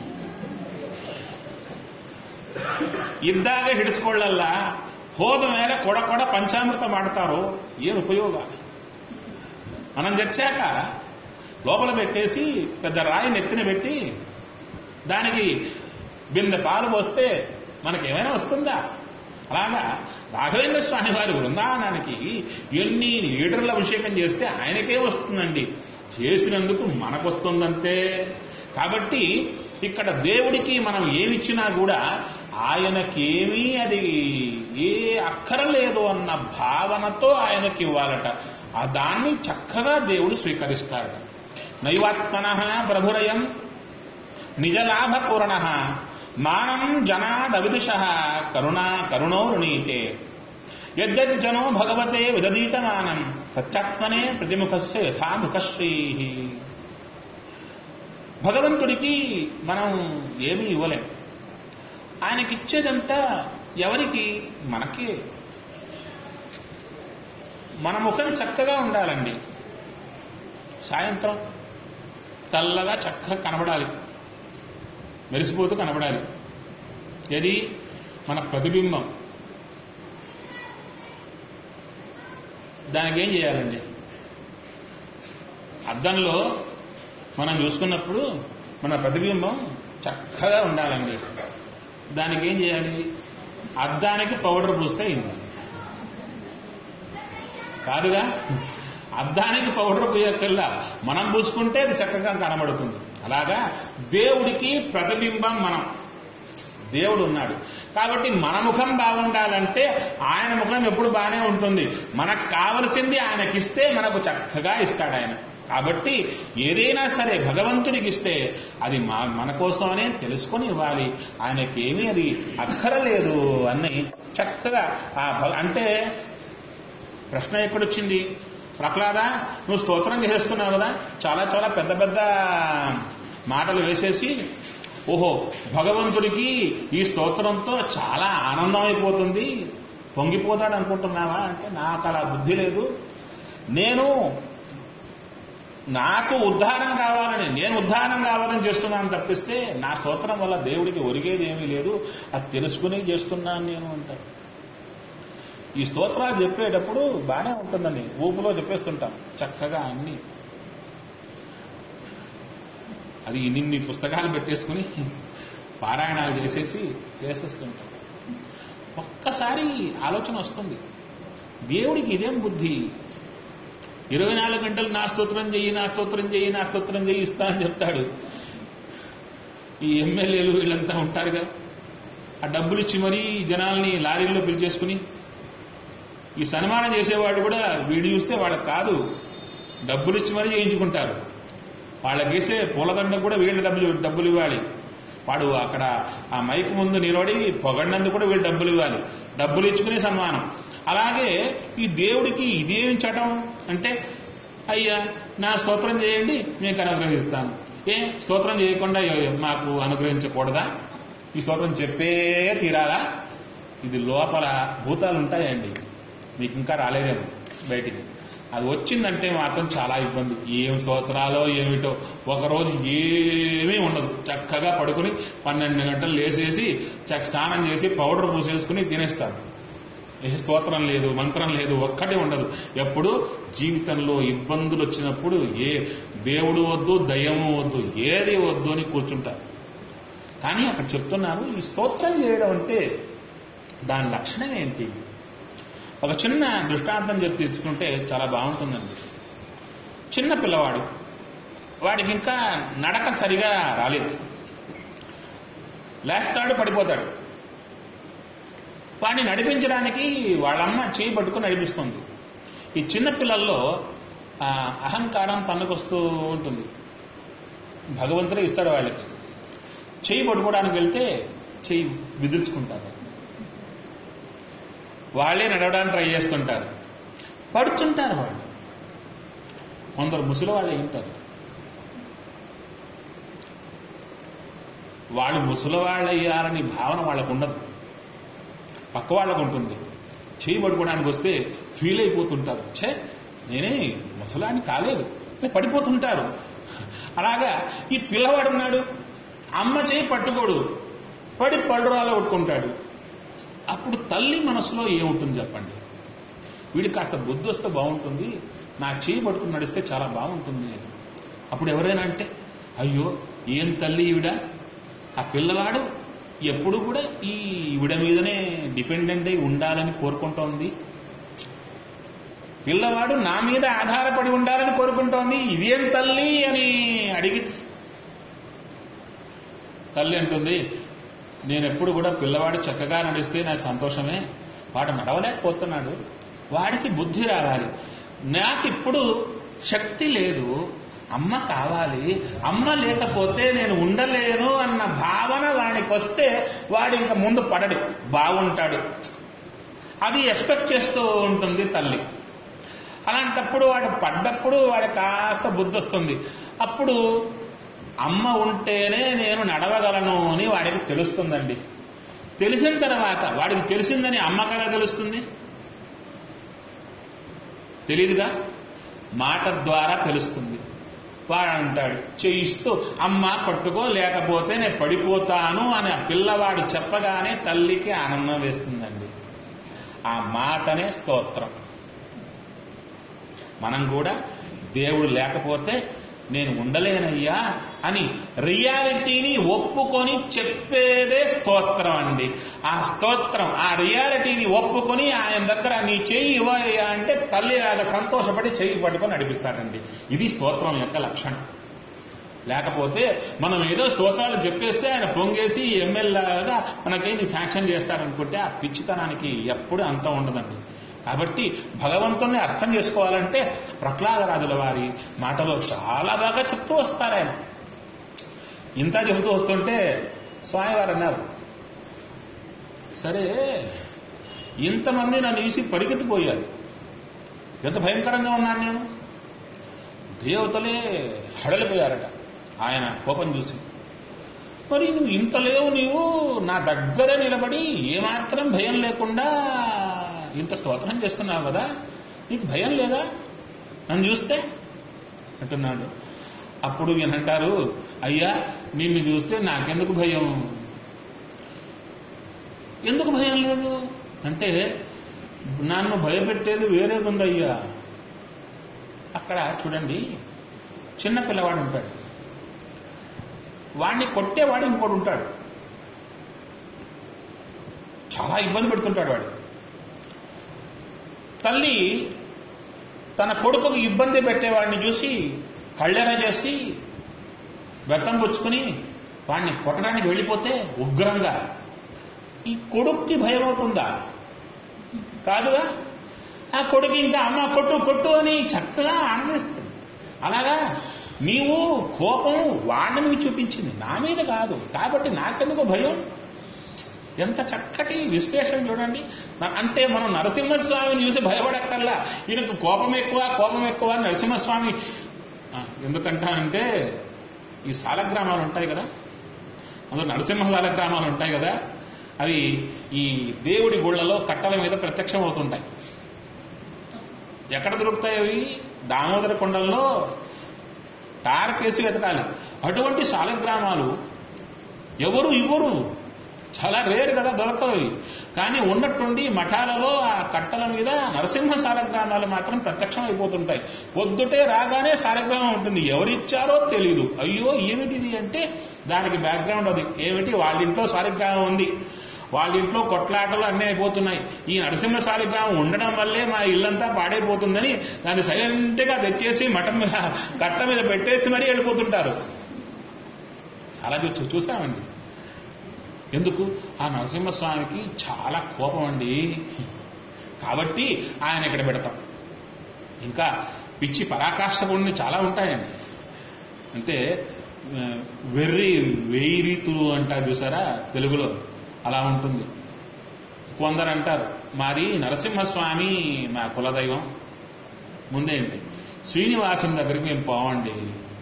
ಇದ್ದಾಗ ಹಿಡಿಸ್ಕೊಳ್ಳಲ್ಲ ಹೋದ ಮೇಲೆ ಕೊಡ ಕೊಡ పంచామృత ಮಾಡ್ತಾರೋ ಏನು ఉపయోగ మనం తెచ్చాక లోపల పెట్టేసి పెద్ద రాయి నెత్తిన పెట్టి దానికి బిందె పాలు పోస్తే మనకేమైనా వస్తుందా అలాగా రాఘవేంద్ర స్వామి వారి బృందావనానికి ఎన్ని లీటర్ల అభిషేకం చేస్తే ఆయనకే వస్తుందండి చేసినందుకు మనకు వస్తుందంతే కాబట్టి ఇక్కడ దేవుడికి మనం ఏమిచ్చినా కూడా ఆయనకేమీ అది ఏ అక్కరలేదు అన్న భావనతో ఆయనకి ఇవ్వాలట ఆ దాన్ని చక్కగా దేవుడు స్వీకరిస్తాడట నైవాత్మన ప్రభురయం నిజలాభపూర్ణ మానం జనాదవిదుష కరుణా కరుణోరుణీతే యజ్జనో భగవతే విదదీతమానం సత్యాత్మనే ప్రతిముఖస్య యథాముఖశ్రీ భగవంతుడికి మనం ఏమీ ఇవ్వలేం ఆయనకిచ్చేదంతా ఎవరికి మనకే మన ముఖం చక్కగా ఉండాలండి సాయంత్రం తెల్లగా చక్కగా కనబడాలి మెరిసిపోతూ కనబడాలి ఏది మన ప్రతిబింబం దానికి ఏం చేయాలండి అద్దంలో మనం చూసుకున్నప్పుడు మన ప్రతిబింబం చక్కగా ఉండాలండి దానికి ఏం చేయాలి అద్దానికి పౌడర్ పూస్తే అయింది కాదుగా అద్దానికి పౌడర్ పూయక్కల్లా మనం పూసుకుంటే అది చక్కగా కనబడుతుంది అలాగా దేవుడికి ప్రతిబింబం మనం దేవుడు ఉన్నాడు కాబట్టి మన ముఖం బాగుండాలంటే ఆయన ముఖం ఎప్పుడు బాగానే ఉంటుంది మనకు కావలసింది ఆయనకిస్తే మనకు చక్కగా ఇస్తాడు ఆయన కాబట్టి ఏదైనా సరే భగవంతుడికి ఇస్తే అది మా మన కోసమనే తెలుసుకొని ఇవ్వాలి ఆయనకేమీ అది అక్కరలేదు అని చక్కగా ఆ భ- అంటే ప్రశ్న ఎక్కడొచ్చింది ప్రహ్లాద నువ్వు స్తోత్రం చేసేస్తున్నావు కదా చాలా చాలా పెద్ద పెద్ద మాటలు వేసేసి ఓహో భగవంతుడికి ఈ స్తోత్రంతో చాలా ఆనందం అయిపోతుంది పొంగిపోతాడు అనుకుంటున్నావా అంటే నాకు అలా బుద్ధి లేదు నేను నాకు ఉద్ధారం కావాలని నేను ఉద్ధారం కావాలని చేస్తున్నాను తప్పిస్తే నా స్తోత్రం వల్ల దేవుడికి ఒరిగేది ఏమీ లేదు అది తెలుసుకుని చేస్తున్నాను నేను అంటాడు ఈ స్తోత్రాలు చెప్పేటప్పుడు బాగానే ఉంటుందండి ఊపులో చెప్పేస్తుంటాం చక్కగా అన్ని అది ఇన్ని పుస్తకాలు పెట్టేసుకుని పారాయణాలు చేసేసి చేసేస్తుంటాం ఒక్కసారి ఆలోచన వస్తుంది దేవుడికి ఇదేం బుద్ధి ఇరవై నాలుగు గంటలు నా స్తోత్రం చెయ్యి నా స్తోత్రం చెయ్యి నా స్తోత్రం చెయ్యి ఇస్తా అని చెప్తాడు ఈ ఎమ్మెల్యేలు వీళ్ళంతా ఉంటారు కదా ఆ డబ్బులు ఇచ్చి మరీ జనాల్ని లారీల్లో పిలిచేసుకుని ఈ సన్మానం చేసేవాడు కూడా వీడు చూస్తే వాళ్ళకి కాదు డబ్బులు ఇచ్చి మరీ చేయించుకుంటారు వాళ్ళకి వేసే పూలదండ కూడా వీళ్ళ డబ్బులు డబ్బులు ఇవ్వాలి వాడు అక్కడ ఆ మైక్ ముందు నిలబడి పొగడినందుకు కూడా వీళ్ళు డబ్బులు ఇవ్వాలి డబ్బులు ఇచ్చుకునే సన్మానం అలాగే ఈ దేవుడికి ఇదేం చటం అంటే అయ్యా నా స్తోత్రం చేయండి మీకు అనుగ్రహిస్తాను ఏ స్తోత్రం చేయకుండా మాకు అనుగ్రహించకూడదా ఈ స్తోత్రం చెప్పే తీరాలా ఇది లోపల భూతాలు ఉంటాయండి మీకు ఇంకా రాలేదేమో బయటికి అది వచ్చిందంటే మాత్రం చాలా ఇబ్బంది ఏం స్తోత్రాలో ఏమిటో ఒకరోజు ఏమీ ఉండదు చక్కగా పడుకుని పన్నెండు గంటలు లేసేసి చక్క స్నానం చేసి పౌడర్ పూసేసుకుని తినేస్తారు ఏ స్తోత్రం లేదు మంత్రం లేదు ఒక్కటి ఉండదు ఎప్పుడు జీవితంలో ఇబ్బందులు వచ్చినప్పుడు ఏ దేవుడు వద్దు దయ్యము వద్దు ఏది వద్దు అని కూర్చుంటారు కానీ అక్కడ చెప్తున్నారు ఈ స్తోత్రం చేయడం అంటే దాని లక్షణం ఏంటి ఒక చిన్న దృష్టాంతం చెప్పి తీసుకుంటే చాలా బాగుంటుందండి చిన్న పిల్లవాడు వాడికి ఇంకా నడక సరిగా రాలేదు లేస్తాడు పడిపోతాడు వాడిని నడిపించడానికి వాళ్ళమ్మ చేయి పట్టుకుని నడిపిస్తుంది ఈ చిన్న పిల్లల్లో ఆ, అహంకారం తన్నుకొస్తూ ఉంటుంది భగవంతుడే ఇస్తాడు వాళ్ళకి చేయి పట్టుకోవడానికి వెళ్తే చేయి విదిల్చుకుంటారు వాళ్ళే నడవడానికి ట్రై చేస్తుంటారు పడుతుంటారు వాళ్ళు కొందరు ముసలి వాళ్ళు ఉంటారు వాళ్ళు ముసలి వాళ్ళు అయ్యారని భావన వాళ్ళకు ఉండదు పక్క వాళ్ళకు ఉంటుంది చేయి పట్టుకోవడానికి వస్తే ఫీల్ అయిపోతుంటారు ఛే నేనే ముసలాన్ని కాలేదు నేను పడిపోతుంటారు అలాగా ఈ పిల్లవాడు ఉన్నాడు అమ్మ చేయి పట్టుకోడు పడి పళ్ళురాలో కొట్టుకుంటాడు అప్పుడు తల్లి మనసులో ఏముంటుంది చెప్పండి వీడికి కాస్త బుద్ధి వస్తే బాగుంటుంది నా చేయి పట్టుకుని నడిస్తే చాలా బాగుంటుంది అని అప్పుడు ఎవరైనా అంటే అయ్యో ఏం తల్లి ఈవిడ ఆ పిల్లవాడు ఎప్పుడు కూడా ఈ ఈవిడ మీదనే డిపెండెంట్ అయి ఉండాలని కోరుకుంటోంది పిల్లవాడు నా మీద ఆధారపడి ఉండాలని కోరుకుంటోంది ఇదేం తల్లి అని అడిగితే తల్లి అంటుంది నేను ఎప్పుడు కూడా పిల్లవాడు చక్కగా నడిస్తే నాకు సంతోషమే వాడు నడవలేకపోతున్నాడు వాడికి బుద్ధి రావాలి నాకు ఇప్పుడు శక్తి లేదు అమ్మ కావాలి అమ్మ లేకపోతే నేను ఉండలేను అన్న భావన వాడికి వస్తే వాడు ఇంకా ముందు పడడు బాగుంటాడు అది ఎక్స్పెక్ట్ చేస్తూ ఉంటుంది తల్లి అలాంటప్పుడు వాడు పడ్డప్పుడు వాడు కాస్త బుద్ధి వస్తుంది అప్పుడు అమ్మ ఉంటేనే నేను నడవగలను అని వాడికి తెలుస్తుందండి తెలిసిన తర్వాత వాడికి తెలిసిందని అమ్మకలా తెలుస్తుంది తెలీదుగా మాట ద్వారా తెలుస్తుంది వాడు అంటాడు చేయిస్తూ అమ్మ పట్టుకో లేకపోతే నేను పడిపోతాను అని ఆ పిల్లవాడు చెప్పగానే తల్లికి ఆనందం వేస్తుందండి ఆ మాటనే స్తోత్రం మనం కూడా దేవుడు లేకపోతే నేను ఉండలేనయ్యా అని రియాలిటీని ఒప్పుకొని చెప్పేదే స్తోత్రం అండి ఆ స్తోత్రం ఆ రియాలిటీని ఒప్పుకొని ఆయన దగ్గర నీ చెయ్యి ఇవ్వయ్యా అంటే తల్లిలాగా సంతోషపడి చెయ్యి పట్టుకొని నడిపిస్తాడండి ఇది స్తోత్రం యొక్క లక్షణం లేకపోతే మనం ఏదో స్తోత్రాలు చెప్పేస్తే ఆయన పొంగేసి ఎమ్మెల్యేగా మనకేమి శాంక్షన్ చేస్తారనుకుంటే ఆ పిచ్చితనానికి ఎప్పుడు అంతం ఉండదండి కాబట్టి భగవంతుణ్ణి అర్థం చేసుకోవాలంటే ప్రహ్లాదరాజుల వారి మాటలో చాలా బాగా చెప్తూ వస్తారు ఆయన ఇంత చెబుతూ వస్తుంటే స్వామివారు అన్నారు సరే ఇంతమంది నన్ను చూసి పరిగెత్తిపోయారు ఎంత భయంకరంగా ఉన్నాను నేను దేవతలే హడలిపోయారట ఆయన కోపం చూసి మరి నువ్వు ఇంత లేవు నీవు నా దగ్గర నిలబడి ఏమాత్రం భయం లేకుండా ఇంత స్తోత్రం చేస్తున్నావు కదా నీకు భయం లేదా నన్ను చూస్తే అంటున్నాడు అప్పుడు ఈయనంటారు అయ్యా నిన్ను చూస్తే నాకెందుకు భయం ఎందుకు భయం లేదు అంటే నన్ను భయపెట్టేది వేరేది ఉందయ్యా అక్కడ చూడండి చిన్న పిల్లవాడు ఉంటాడు వాడిని కొట్టేవాడు ఇంకోటి ఉంటాడు చాలా ఇబ్బంది పెడుతుంటాడు వాడు తల్లి తన కొడుకుకు ఇబ్బంది పెట్టేవాడిని చూసి కళ్ళెర చేసి బెత్తం పుచ్చుకుని వాడిని కొట్టడానికి వెళ్ళిపోతే ఉగ్రంగా ఈ కొడుక్కి భయం అవుతుందా కాదుగా ఆ కొడుకు ఇంకా అమ్మ కొట్టు కొట్టు అని చక్కగా ఆనందిస్తాడు అలాగా నీవు కోపం వాడిని మీద చూపించింది నా మీద కాదు కాబట్టి నాకెందుకు భయం ఎంత చక్కటి విశ్లేషణ చూడండి నా- అంటే మనం నరసింహస్వామిని చూసి భయపడక్కర్లా ఈయనకు కోపం ఎక్కువ కోపం ఎక్కువ అని నరసింహస్వామి ఆ, ఎందుకంటానంటే ఈ సాలగ్రామాలు ఉంటాయి కదా అందులో నరసింహ సాలగ్రామాలు ఉంటాయి కదా అవి ఈ దేవుడి గుళ్ళలో కట్టల మీద ప్రత్యక్షం అవుతుంటాయి ఎక్కడ దొరుకుతాయి అవి దామోదర కొండల్లో తారకేసి వెతకాలి అటువంటి సాలగ్రామాలు ఎవరు ఇవ్వరు చాలా రేరు కదా దొరకవు కానీ ఉన్నట్టుండి మఠాలలో ఆ కట్టల మీద నరసింహ సాలగ్రామాలు మాత్రం ప్రత్యక్షం అయిపోతుంటాయి పొద్దుటే రాగానే సాలగ్రామం ఉంటుంది ఎవరిచ్చారో తెలీదు అయ్యో ఏమిటిది అంటే దానికి బ్యాక్గ్రౌండ్ అది ఏమిటి వాళ్ళ ఇంట్లో సాలగ్రామం ఉంది వాళ్ళ ఇంట్లో కొట్లాటలు అన్నీ అయిపోతున్నాయి ఈ నరసింహ సాలిగ్రామం ఉండడం వల్లే మా ఇల్లంతా పాడైపోతుందని దాన్ని సైలెంట్ గా తెచ్చేసి మఠం మీద కట్ట మీద పెట్టేసి మరీ వెళ్ళిపోతుంటారు చాలా చూ చూసామండి ఎందుకు ఆ నరసింహస్వామికి చాలా కోపం అండి కాబట్టి ఆయన ఇక్కడ పెడతాం ఇంకా పిచ్చి పరాకాష్ఠకుడిని చాలా ఉంటాయండి అంటే ఆ, వెర్రి వెయ్యి రీతులు అంటారు చూసారా తెలుగులో అలా ఉంటుంది కొందరు అంటారు మాది నరసింహస్వామి మా కులదైవం ముందేంటి శ్రీనివాసుని దగ్గరికి మేము పోవండి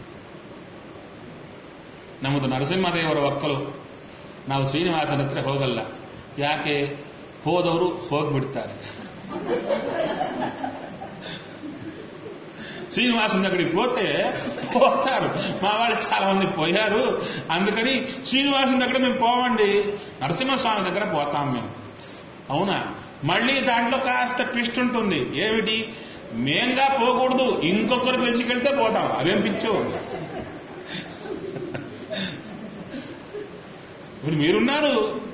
ನಮ್ಮದು ನರಸಿಂಹದೇವರ ಒಕ್ಕಲು ನಾವು ಶ್ರೀನಿವಾಸನ ಹತ್ರ ಹೋಗಲ್ಲ ಯಾಕೆ ಹೋದವರು ಹೋಗ್ಬಿಡ್ತಾರೆ శ్రీనివాసుని దగ్గరికి పోతే పోతారు మా వాళ్ళు చాలా మంది పోయారు అందుకని శ్రీనివాసుని దగ్గర మేము పోవండి నరసింహస్వామి దగ్గర పోతాం మేము అవునా మళ్ళీ దాంట్లో కాస్త ట్విస్ట్ ఉంటుంది ఏమిటి మేంగా పోకూడదు ఇంకొకరు పిలిచికెళ్తే పోతాం అదేం పిచ్చు ఇప్పుడు మీరున్నారు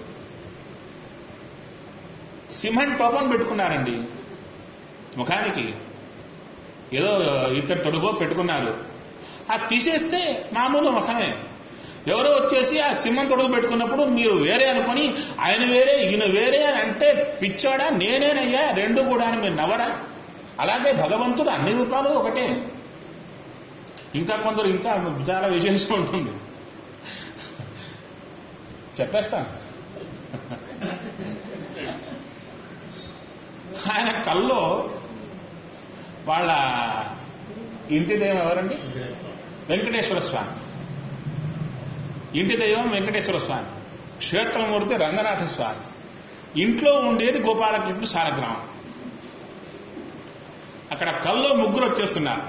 సిమెంట్ టోపన్ పెట్టుకున్నారండి ముఖానికి ఏదో ఇద్దరు తొడుగో పెట్టుకున్నారు అది తీసేస్తే మామూలు ముఖమే ఎవరో వచ్చేసి ఆ సింహం తొడుగు పెట్టుకున్నప్పుడు మీరు వేరే అనుకొని ఆయన వేరే ఈయన వేరే అని అంటే పిచ్చాడా నేనేనయ్యా రెండు కూడా అని మీరు నవ్వరా అలాగే భగవంతుడు అన్ని రూపాలు ఒకటే ఇంకా కొందరు ఇంకా చాలా విశేషం ఉంటుంది చెప్పేస్తాను ఆయన కల్లో వాళ్ళ ఇంటి దైవం ఎవరండి వెంకటేశ్వర స్వామి ఇంటి దైవం వెంకటేశ్వర స్వామి క్షేత్రమూర్తి రంగనాథ స్వామి ఇంట్లో ఉండేది గోపాలకృష్ణ సాలగ్రామం అక్కడ కల్లో ముగ్గురు వచ్చేస్తున్నారు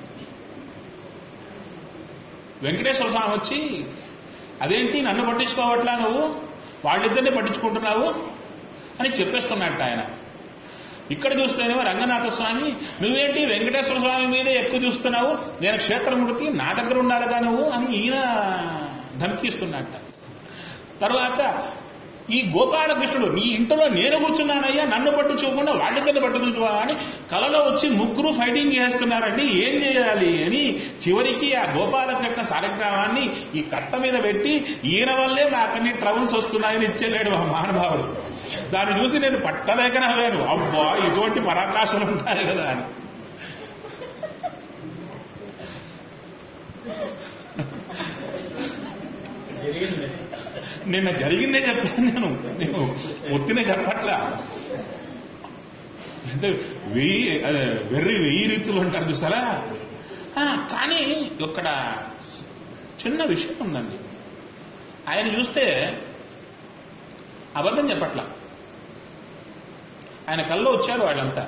వెంకటేశ్వర స్వామి వచ్చి అదేంటి నన్ను పట్టించుకోవట్లా నువ్వు వాళ్ళిద్దరిని పట్టించుకుంటున్నావు అని చెప్పేస్తున్నట్టు ఆయన ఇక్కడ చూస్తేనేమో రంగనాథ స్వామి నువ్వేంటి వెంకటేశ్వర స్వామి మీదే ఎక్కువ చూస్తున్నావు నేను క్షేత్రమూర్తి నా దగ్గర ఉండాలిగా నువ్వు అని ఈయన ధమకిస్తున్నట్ట తర్వాత ఈ గోపాలకృష్ణుడు నీ ఇంట్లో నేను కూర్చున్నానయ్యా నన్ను పట్టించుకోకుండా వాళ్ళిద్దరిని పట్టుకుంటున్నా అని కలలో వచ్చి ముగ్గురు ఫైటింగ్ చేస్తున్నారండి ఏం చేయాలి అని చివరికి ఆ గోపాలకృష్ణ సాలగ్రామాన్ని ఈ కట్ట మీద పెట్టి ఈయన వల్లే మాకన్ని ట్రబుల్స్ వస్తున్నాయని ఇచ్చేలేడు మా మహానుభావుడు దాన్ని చూసి నేను పట్టలేక నవ్వాను అబ్బా ఇటువంటి పరాకాశాలు ఉంటాయి కదా అని జరిగింది నిన్న జరిగిందే చెప్పాను నేను నేను ఒత్తినే చెప్పట్లా అంటే వెయ్యి అదే వెర్రి వెయ్యి రీతులు అంటారు చూసారా ఆ, కానీ ఇక్కడ చిన్న విషయం ఉందండి ఆయన చూస్తే అబద్ధం చెప్పట్లా ఆయన కల్లో వచ్చారు వాళ్ళంతా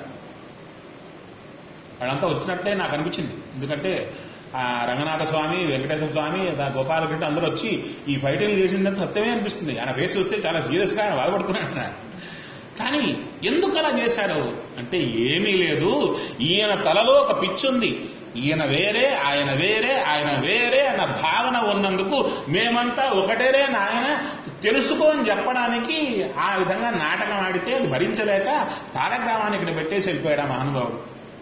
వాళ్ళంతా వచ్చినట్టే నాకు అనిపించింది ఎందుకంటే ఆ రంగనాథ స్వామి వెంకటేశ్వర స్వామి ఆ గోపాలకృష్ణ అందరూ వచ్చి ఈ ఫైటింగ్ చేసిందని సత్యమే అనిపిస్తుంది ఆయన ఫేస్ చూస్తే చాలా సీరియస్ గా ఆయన బాధపడుతున్నాడు ఆయన. కానీ ఎందుకు అలా చేశారు అంటే ఏమీ లేదు ఈయన తలలో ఒక పిచ్చుంది ఈయన వేరే ఆయన వేరే ఆయన వేరే అన్న భావన ఉన్నందుకు మేమంతా ఒకటేరే నాయన తెలుసుకో అని చెప్పడానికి ఆ విధంగా నాటకం ఆడితే అది భరించలేక సాలగ్రామాన్ని ఇక్కడ పెట్టేసి వెళ్ళిపోయాడు ఆ మహానుభావుడు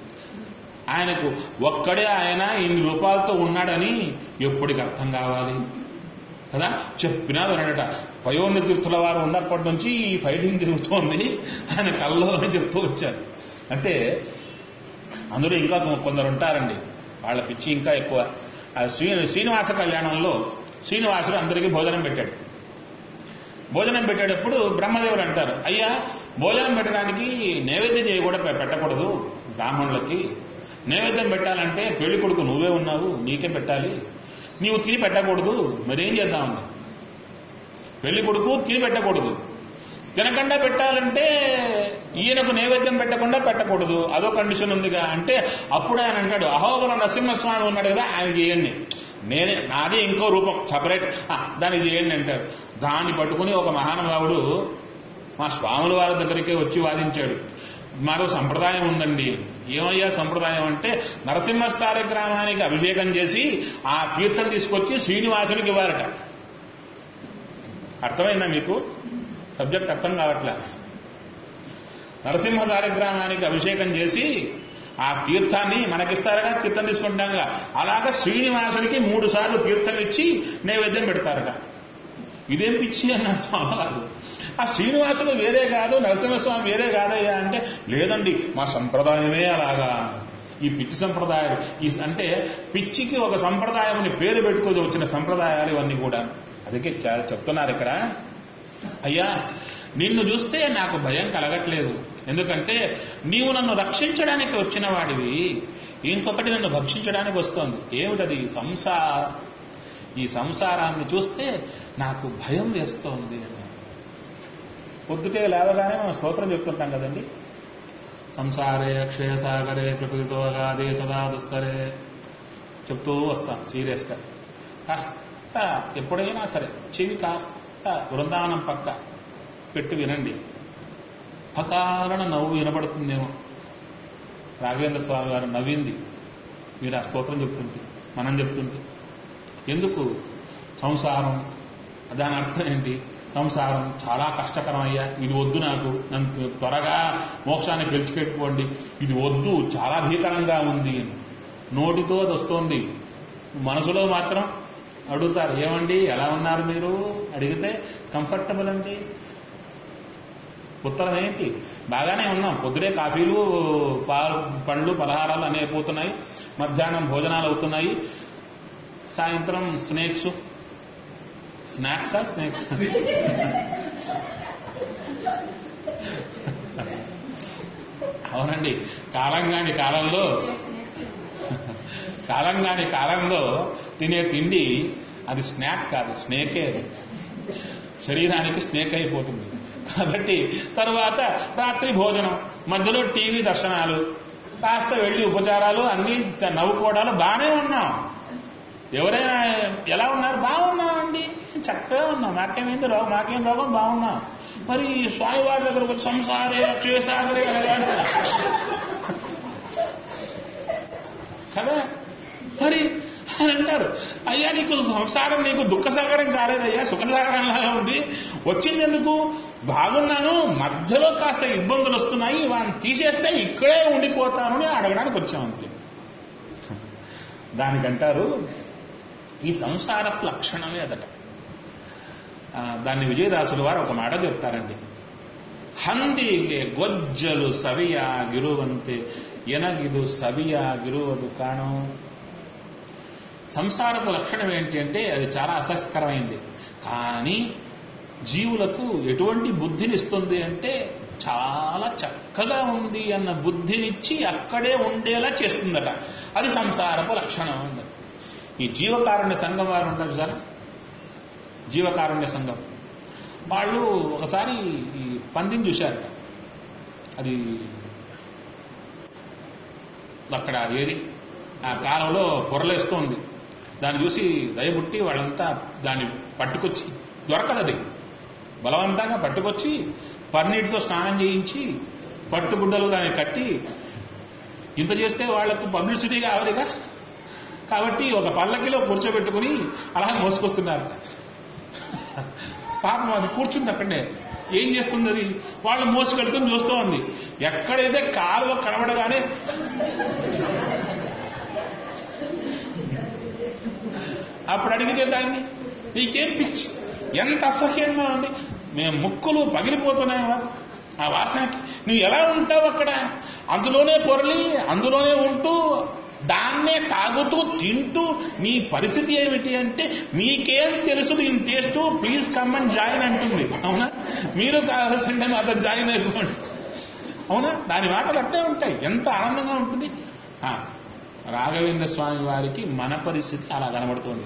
ఆయనకు ఒక్కడే ఆయన ఇన్ని రూపాయలతో ఉన్నాడని ఎప్పటికి అర్థం కావాలి కదా చెప్పినా వినడట పయోని తీర్థుల వారు ఉన్నప్పటి నుంచి ఈ ఫైటింగ్ తిరుగుతోంది ఆయన కల్లో అని చెప్తూ వచ్చారు అంటే అందులో ఇంకా కొందరు ఉంటారండి వాళ్ళ పిచ్చి ఇంకా ఎక్కువ ఆ శ్రీ శ్రీనివాస కళ్యాణంలో శ్రీనివాసుడు అందరికీ భోజనం పెట్టాడు భోజనం పెట్టేటప్పుడు బ్రహ్మదేవులు అంటారు అయ్యా భోజనం పెట్టడానికి నైవేద్యం చేయకూడదు పెట్టకూడదు బ్రాహ్మణులకి నైవేద్యం పెట్టాలంటే పెళ్లి కొడుకు నువ్వే ఉన్నావు నీకే పెట్టాలి నీవు తిని పెట్టకూడదు మరేం చేద్దామని పెళ్లి కొడుకు తిని పెట్టకూడదు తినకుండా పెట్టాలంటే ఈయనకు నైవేద్యం పెట్టకుండా పెట్టకూడదు అదో కండిషన్ ఉందిగా అంటే అప్పుడు ఆయన అంటాడు అహోబల నరసింహస్వామి ఉన్నాడు కదా ఆయన చేయండి నేనే నాదే ఇంకో రూపం సపరేట్ దాన్ని చేయండి అంటారు దాన్ని పట్టుకుని ఒక మహానుభావుడు మా స్వాముల వారి దగ్గరికే వచ్చి వాదించాడు మరో సంప్రదాయం ఉందండి ఏమయ్యా సంప్రదాయం అంటే నరసింహస్థాన గ్రామానికి అభిషేకం చేసి ఆ తీర్థం తీసుకొచ్చి శ్రీనివాసునికి ఇవ్వాలట అర్థమైందా మీకు సబ్జెక్ట్ అర్థం కావట్లే నరసింహ గ్రామానికి అభిషేకం చేసి ఆ తీర్థాన్ని మనకిస్తారగా తీర్థం తీసుకుంటాంగా అలాగా శ్రీనివాసునికి మూడు సార్లు తీర్థం ఇచ్చి నైవేద్యం పెడతారట ఇదేం పిచ్చి అన్నాడు స్వామివారు ఆ శ్రీనివాసుడు వేరే కాదు నరసింహస్వామి వేరే కాదయ్యా అంటే లేదండి మా సంప్రదాయమే అలాగా ఈ పిచ్చి సంప్రదాయాలు ఈ అంటే పిచ్చికి ఒక సంప్రదాయం పేరు పెట్టుకోదు వచ్చిన సంప్రదాయాలు ఇవన్నీ కూడా అందుకే చా- చెప్తున్నారు ఇక్కడ అయ్యా నిన్ను చూస్తే నాకు భయం కలగట్లేదు ఎందుకంటే నీవు నన్ను రక్షించడానికి వచ్చిన వాడివి ఇంకొకటి నన్ను భక్షించడానికి వస్తోంది ఏమిటది సంసారం ఈ సంసారాన్ని చూస్తే నాకు భయం వేస్తోంది అన్నారు పొద్దుటే లేవగానే మనం స్తోత్రం చెప్తుంటాం కదండి సంసారే క్షయసాగరే ప్రకృతితో గాదే సదా దుస్తరే చెప్తూ వస్తాను సీరియస్గా కాస్త ఎప్పుడైనా సరే చెవి కాస్త బృందావనం పక్క పెట్టి వినండి పకారణ నవ్వు వినబడుతుందేమో రాఘవేంద్ర స్వామి గారు నవ్వింది మీరు ఆ స్తోత్రం చెప్తుంటే మనం చెప్తుంటే ఎందుకు సంసారం దాని అర్థం ఏంటి సంసారం చాలా కష్టకరం అయ్యా ఇది వద్దు నాకు నన్ను త్వరగా మోక్షాన్ని పిలిచిపెట్టుకోండి ఇది వద్దు చాలా భీకరంగా ఉంది అని నోటితో అది వస్తోంది మనసులో మాత్రం అడుగుతారు ఏమండి ఎలా ఉన్నారు మీరు అడిగితే కంఫర్టబుల్ అండి ఉత్తరం ఏంటి బాగానే ఉన్నాం పొద్దుడే కాఫీలు పాలు పండ్లు పలహారాలు అన్నీ అయిపోతున్నాయి మధ్యాహ్నం భోజనాలు అవుతున్నాయి సాయంత్రం స్నేక్స్ స్నాక్సా స్నేక్స్ అవునండి కాలంగాని కాలంలో కాలంగాని కాలంలో తినే తిండి అది స్నాక్ కాదు స్నేకే అది శరీరానికి స్నేక్ అయిపోతుంది కాబట్టి తరువాత రాత్రి భోజనం మధ్యలో టీవీ దర్శనాలు కాస్త వెళ్ళి ఉపచారాలు అన్ని నవ్వుకోవడాలు బాగానే ఉన్నాం ఎవరైనా ఎలా ఉన్నారు బాగున్నామండి చక్కగా ఉన్నాం మాకేమైంది రోగం మాకేం రోగం బాగున్నాం మరి స్వామివారి దగ్గరకు వచ్చి సంసారే క్షేసాగరే అనగానే కదా మరి అని అంటారు అయ్యా నీకు సంసారం నీకు దుఃఖసాగరం కాలేదయ్యా సుఖసాగరంలాగా ఉంది వచ్చింది ఎందుకు బాగున్నాను మధ్యలో కాస్త ఇబ్బందులు వస్తున్నాయి వాడిని తీసేస్తే ఇక్కడే ఉండిపోతాను అని అడగడానికి వచ్చాం అంతే దానికంటారు ఈ సంసారపు లక్షణమే అదట ఆ, దాన్ని విజయదాసులు వారు ఒక మాట చెప్తారండి ಹಂದಿಗೆ ಗೊಜ್ಜಲು ಸವಿಯಾಗಿರುವಂತೆ ಎನಗಿದು ಸವಿಯಾಗಿರುವುದು ಕಾಣೋ సంసారపు లక్షణం ఏంటి అంటే అది చాలా అసహ్యకరమైంది కానీ జీవులకు ఎటువంటి బుద్ధిని ఇస్తుంది అంటే చాలా చక్కగా ఉంది అన్న బుద్ధినిచ్చి అక్కడే ఉండేలా చేస్తుందట అది సంసారపు లక్షణం అంది ఈ జీవకారుణ్య సంఘం వారు ఉంటారు సార్ జీవకారుణ్య సంఘం వాళ్ళు ఒకసారి ఈ పందిని చూశారట అది అక్కడ ఏది ఆ కాలంలో పొరలేస్తోంది దాన్ని చూసి దయబుట్టి వాళ్ళంతా దాన్ని పట్టుకొచ్చి దొరకదు అది బలవంతంగా పట్టుకొచ్చి పన్నీటితో స్నానం చేయించి పట్టుగుడ్డలు దాన్ని కట్టి ఇంత చేస్తే వాళ్లకు పబ్లిసిటీ కావాలిగా కాబట్టి ఒక పల్లకిలో కూర్చోబెట్టుకుని అలా మోసుకొస్తున్నారు పాపం అది కూర్చుంది అక్కడే ఏం చేస్తుంది అది వాళ్ళు మోసుకెడుకుని చూస్తూ ఉంది ఎక్కడైతే కాలువ కనబడగానే అప్పుడు అడిగితే దాన్ని నీకేం పిచ్చి ఎంత అసహ్యంగా ఉంది మేము ముక్కులు పగిలిపోతున్నాయి వారు ఆ వాసనకి నువ్వు ఎలా ఉంటావు అక్కడ అందులోనే పొరలి అందులోనే ఉంటూ దాన్నే తాగుతూ తింటూ నీ పరిస్థితి ఏమిటి అంటే మీకేం తెలుసు దీని taste please come and join అంటుంది అవునా మీరు కావాల్సింటే మాతో జాయిన్ అయిపోండి అవునా దాని మాటలు అట్టే ఉంటాయి ఎంత ఆనందంగా ఉంటుంది ఆ, రాఘవేంద్ర స్వామి వారికి మన పరిస్థితి అలా కనబడుతోంది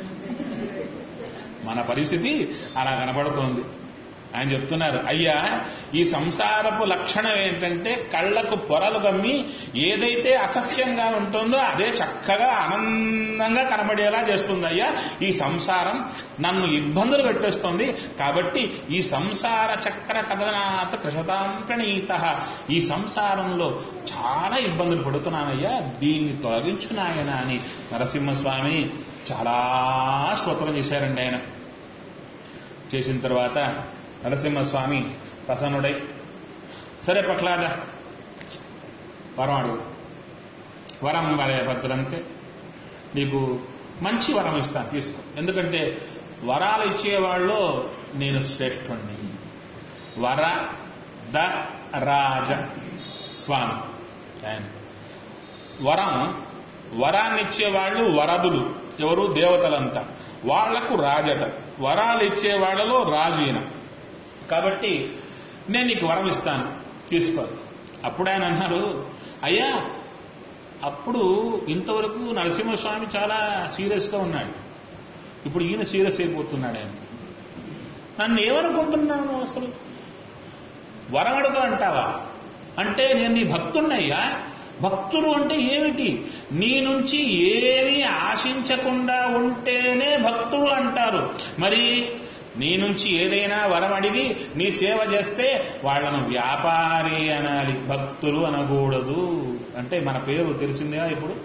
మన పరిస్థితి అలా కనబడుతోంది ఆయన చెప్తున్నారు అయ్యా ఈ సంసారపు లక్షణం ఏంటంటే కళ్ళకు పొరలు గమ్మి ఏదైతే అసహ్యంగా ఉంటుందో అదే చక్కగా ఆనందంగా కనబడేలా చేస్తుంది అయ్యా ఈ సంసారం నన్ను ఇబ్బందులు పెట్టేస్తుంది కాబట్టి ఈ సంసార చక్ర కథనాత కృషతాం ప్రణీత ఈ సంసారంలో చాలా ఇబ్బందులు పడుతున్నానయ్యా దీన్ని తొలగించు నాయన అని నరసింహస్వామి చాలా స్తోత్రం చేశారండి ఆయన చేసిన తర్వాత నరసింహస్వామి ప్రసన్నుడై సరే పట్లాద వరం అడుగు వరం వరే భద్రంతే నీకు మంచి వరం ఇస్తాను తీసుకో ఎందుకంటే వరాలు ఇచ్చేవాళ్ళు నేను శ్రేష్ఠుణ్ణి వర ద రాజ స్వామి ఆయన వరం వరాన్ని ఇచ్చేవాళ్ళు వరదులు ఎవరు దేవతలంతా వాళ్లకు రాజట వరాలు ఇచ్చే వాళ్ళలో రాజు ఈయన కాబట్టి నేను నీకు వరం ఇస్తాను తీసుకో అప్పుడు ఆయన అన్నారు అయ్యా అప్పుడు ఇంతవరకు నరసింహస్వామి చాలా సీరియస్గా ఉన్నాడు ఇప్పుడు ఈయన సీరియస్ అయిపోతున్నాడు ఆయన నన్ను ఏమనుకుంటున్నాను అసలు వరం అడుగు అంటావా అంటే నేను నీ భక్తున్నయ్యా భక్తులు అంటే ఏమిటి నీ నుంచి ఏమీ ఆశించకుండా ఉంటేనే భక్తులు అంటారు మరి నీ నుంచి ఏదైనా వరం అడిగి నీ సేవ చేస్తే వాళ్ళను వ్యాపారి అనాలి భక్తులు అనకూడదు అంటే మన పేరు తెలిసిందేగా ఇప్పుడు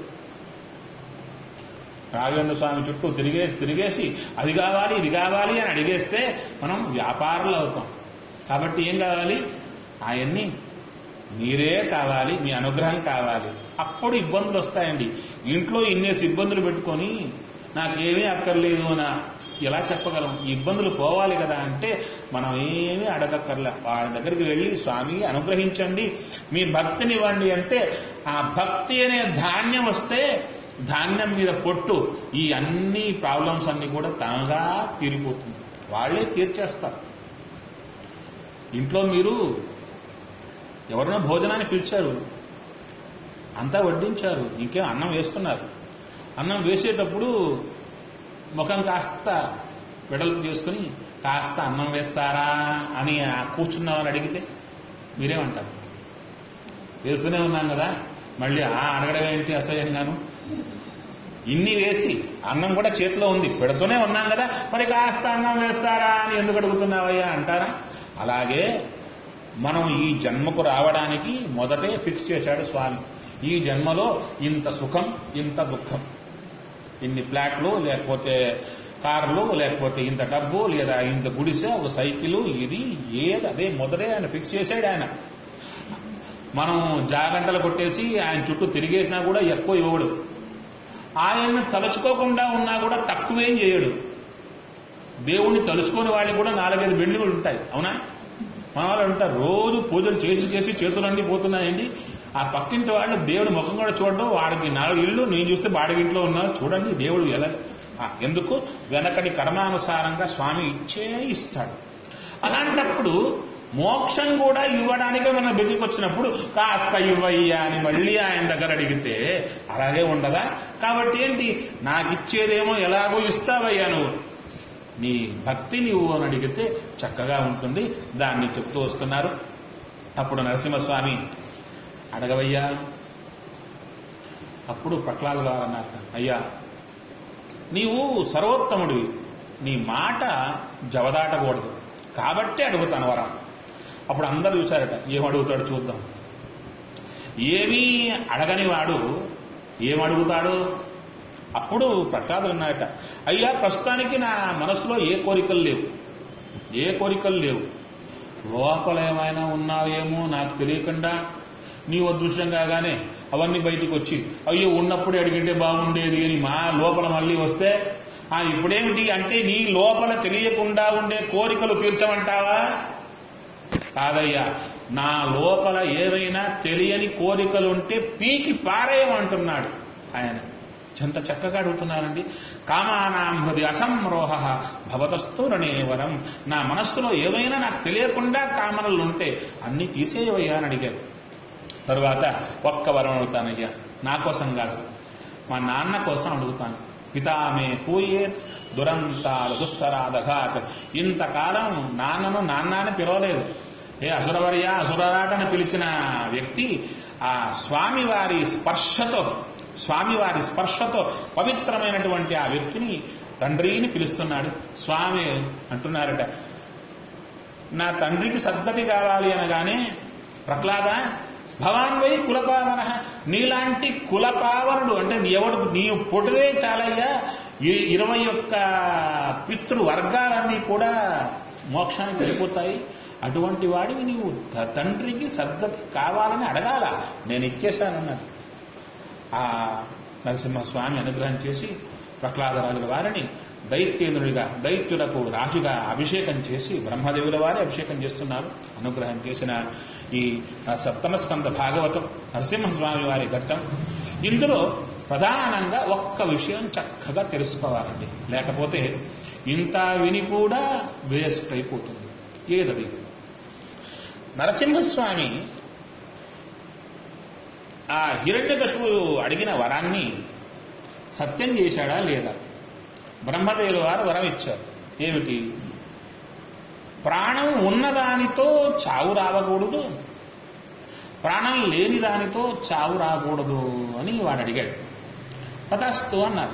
రాఘవేంద్ర స్వామి చుట్టూ తిరిగేసి తిరిగేసి అది కావాలి ఇది కావాలి అని అడిగేస్తే మనం వ్యాపారులు అవుతాం కాబట్టి ఏం కావాలి ఆయన్ని మీరే కావాలి మీ అనుగ్రహం కావాలి అప్పుడు ఇబ్బందులు వస్తాయండి ఇంట్లో ఇన్నేసి ఇబ్బందులు పెట్టుకొని నాకేమీ అక్కర్లేదు అని ఎలా చెప్పగలం ఈ ఇబ్బందులు పోవాలి కదా అంటే మనం ఏమీ అడగక్కర్లే వాళ్ళ దగ్గరికి వెళ్ళి స్వామి అనుగ్రహించండి మీ భక్తిని ఇవ్వండి అంటే ఆ భక్తి అనే ధాన్యం వస్తే ధాన్యం మీద పొట్టు ఈ అన్ని ప్రాబ్లమ్స్ అన్ని కూడా తనగా తీరిపోతుంది వాళ్ళే తీర్చేస్తారు ఇంట్లో మీరు ఎవరైనా భోజనాన్ని పిలిచారు అంతా వడ్డించారు ఇంకేం అన్నం వేస్తున్నారు అన్నం వేసేటప్పుడు ముఖం కాస్త వెడల్పు చేసుకుని కాస్త అన్నం వేస్తారా అని ఆ కూర్చున్న వాళ్ళు అడిగితే మీరేమంటారు వేస్తూనే ఉన్నాం కదా మళ్ళీ ఆ అడగడం ఏంటి అసహ్యంగాను ఇన్ని వేసి అన్నం కూడా చేతిలో ఉంది పెడుతూనే ఉన్నాం కదా మరి కాస్త అన్నం వేస్తారా అని ఎందుకు అడుగుతున్నావయ్యా అంటారా అలాగే మనం ఈ జన్మకు రావడానికి మొదటే ఫిక్స్ చేశాడు స్వామి ఈ జన్మలో ఇంత సుఖం ఇంత దుఃఖం ఇన్ని ఫ్లాట్లు లేకపోతే కార్లు లేకపోతే ఇంత డబ్బు లేదా ఇంత గుడిసె ఒక సైకిల్ ఇది ఏది అదే మొదటే ఆయన ఫిక్స్ చేశాడు ఆయన మనం జాగంటలు కొట్టేసి ఆయన చుట్టూ తిరిగేసినా కూడా ఎక్కువ ఇవ్వడు ఆయన్ని తలుచుకోకుండా ఉన్నా కూడా తక్కువేం చేయడు దేవుణ్ణి తలుచుకోని వాళ్ళకి కూడా నాలుగైదు బెండ్లు ఉంటాయి అవునా మన వాళ్ళు ఉంటారు రోజు పూజలు చేసి చేసి చేతులన్నీ పోతున్నాయండి ఆ పక్కింటి వాళ్ళు దేవుడి ముఖం కూడా చూడడం వాడికి నాలుగు ఇళ్ళు నేను చూస్తే బాడిగి ఇంట్లో ఉన్నారు చూడండి దేవుడు ఎలా ఆ, ఎందుకు వెనకటి కర్మానుసారంగా స్వామి ఇచ్చే ఇస్తాడు అలాంటప్పుడు మోక్షం కూడా ఇవ్వడానికి మన దగ్గరికి వచ్చినప్పుడు కాస్త ఇవ్వయ్యా అని మళ్ళీ ఆయన దగ్గర అడిగితే అలాగే ఉండదా కాబట్టి ఏంటి నాకు ఇచ్చేదేమో ఎలాగో ఇస్తావయ్యా నువ్వు నీ భక్తి నీవు అని అడిగితే చక్కగా ఉంటుంది దాన్ని చెప్తూ వస్తున్నారు అప్పుడు నరసింహస్వామి అడగవయ్యా అప్పుడు ప్రహ్లాదు గారు అన్నారు అయ్యా నీవు సర్వోత్తముడివి నీ మాట జవదాటకూడదు కాబట్టి అడుగుతాను వరం అప్పుడు అందరూ చూశారట ఏం అడుగుతాడు చూద్దాం ఏమీ అడగని వాడు ఏం అడుగుతాడు అప్పుడు ప్రహ్లాదులు ఉన్నాయట అయ్యా ప్రస్తుతానికి నా మనసులో ఏ కోరికలు లేవు ఏ కోరికలు లేవు లోపల ఏమైనా ఉన్నావేమో నాకు తెలియకుండా నీ అదృశ్యం కాగానే అవన్నీ బయటికి వచ్చి అయ్యో ఉన్నప్పుడే అడిగింటే బాగుండేది అని మా లోపల మళ్ళీ వస్తే ఆ ఇప్పుడేమిటి అంటే నీ లోపల తెలియకుండా ఉండే కోరికలు తీర్చమంటావా కాదయ్యా నా లోపల ఏవైనా తెలియని కోరికలుంటే పీకి పారేయమంటున్నాడు ఆయన ఎంత చక్కగా అడుగుతున్నారండి కామానాం హృది అసంరోహ భవతస్తు రణేవరం నా మనస్సులో ఏవైనా నాకు తెలియకుండా కామనలు ఉంటే అన్ని తీసేయవయ్యా అని అడిగారు తరువాత ఒక్క వరం అడుగుతానయ్యా నా కోసం కాదు మా నాన్న కోసం అడుగుతాను పితామే పూయేత్ దురంతాలు దుస్తరాదఘాత్ ఇంతకాలం నాన్నను నాన్న అని పిలవలేదు ఏ అసురవర్య అసురరాట అని పిలిచిన వ్యక్తి ఆ స్వామివారి స్పర్శతో స్వామివారి స్పర్శతో పవిత్రమైనటువంటి ఆ వ్యక్తిని తండ్రిని పిలుస్తున్నాడు స్వామి అంటున్నారట నా తండ్రికి సద్గతి కావాలి అనగానే ప్రహ్లాద భవాన్ వై కులపావన నీలాంటి కులపావనుడు అంటే నీ ఎవడు నీవు పుట్టదే చాలయ్యా ఈ ఇరవై ఒక్క పితృ వర్గాలన్నీ కూడా మోక్షానికి వెళ్ళిపోతాయి అటువంటి వాడివి నీవు త- తండ్రికి సద్గతి కావాలని అడగాల నేను ఇచ్చేశానన్నాడు ఆ నరసింహస్వామి అనుగ్రహం చేసి ప్రహ్లాదరాజుల వారిని దైత్యేంద్రుడిగా దైత్యులకు రాజుగా అభిషేకం చేసి బ్రహ్మదేవుల వారి అభిషేకం చేస్తున్నారు అనుగ్రహం చేసిన ఈ ఆ, సప్తమ స్కంద భాగవతం నరసింహస్వామి వారి ఘట్టం ఇందులో ప్రధానంగా ఒక్క విషయం చక్కగా తెలుసుకోవాలండి లేకపోతే ఇంత విని కూడా వేస్ట్ అయిపోతుంది ఏదది నరసింహస్వామి ఆ హిరణ్యకశువు అడిగిన వరాన్ని సత్యం చేశాడా లేదా బ్రహ్మదేవుల వారు వరం ఇచ్చారు ఏమిటి ప్రాణం ఉన్నదానితో చావు రావకూడదు ప్రాణం లేని దానితో చావు రాకూడదు అని వాడు అడిగాడు తథాస్తు అన్నారు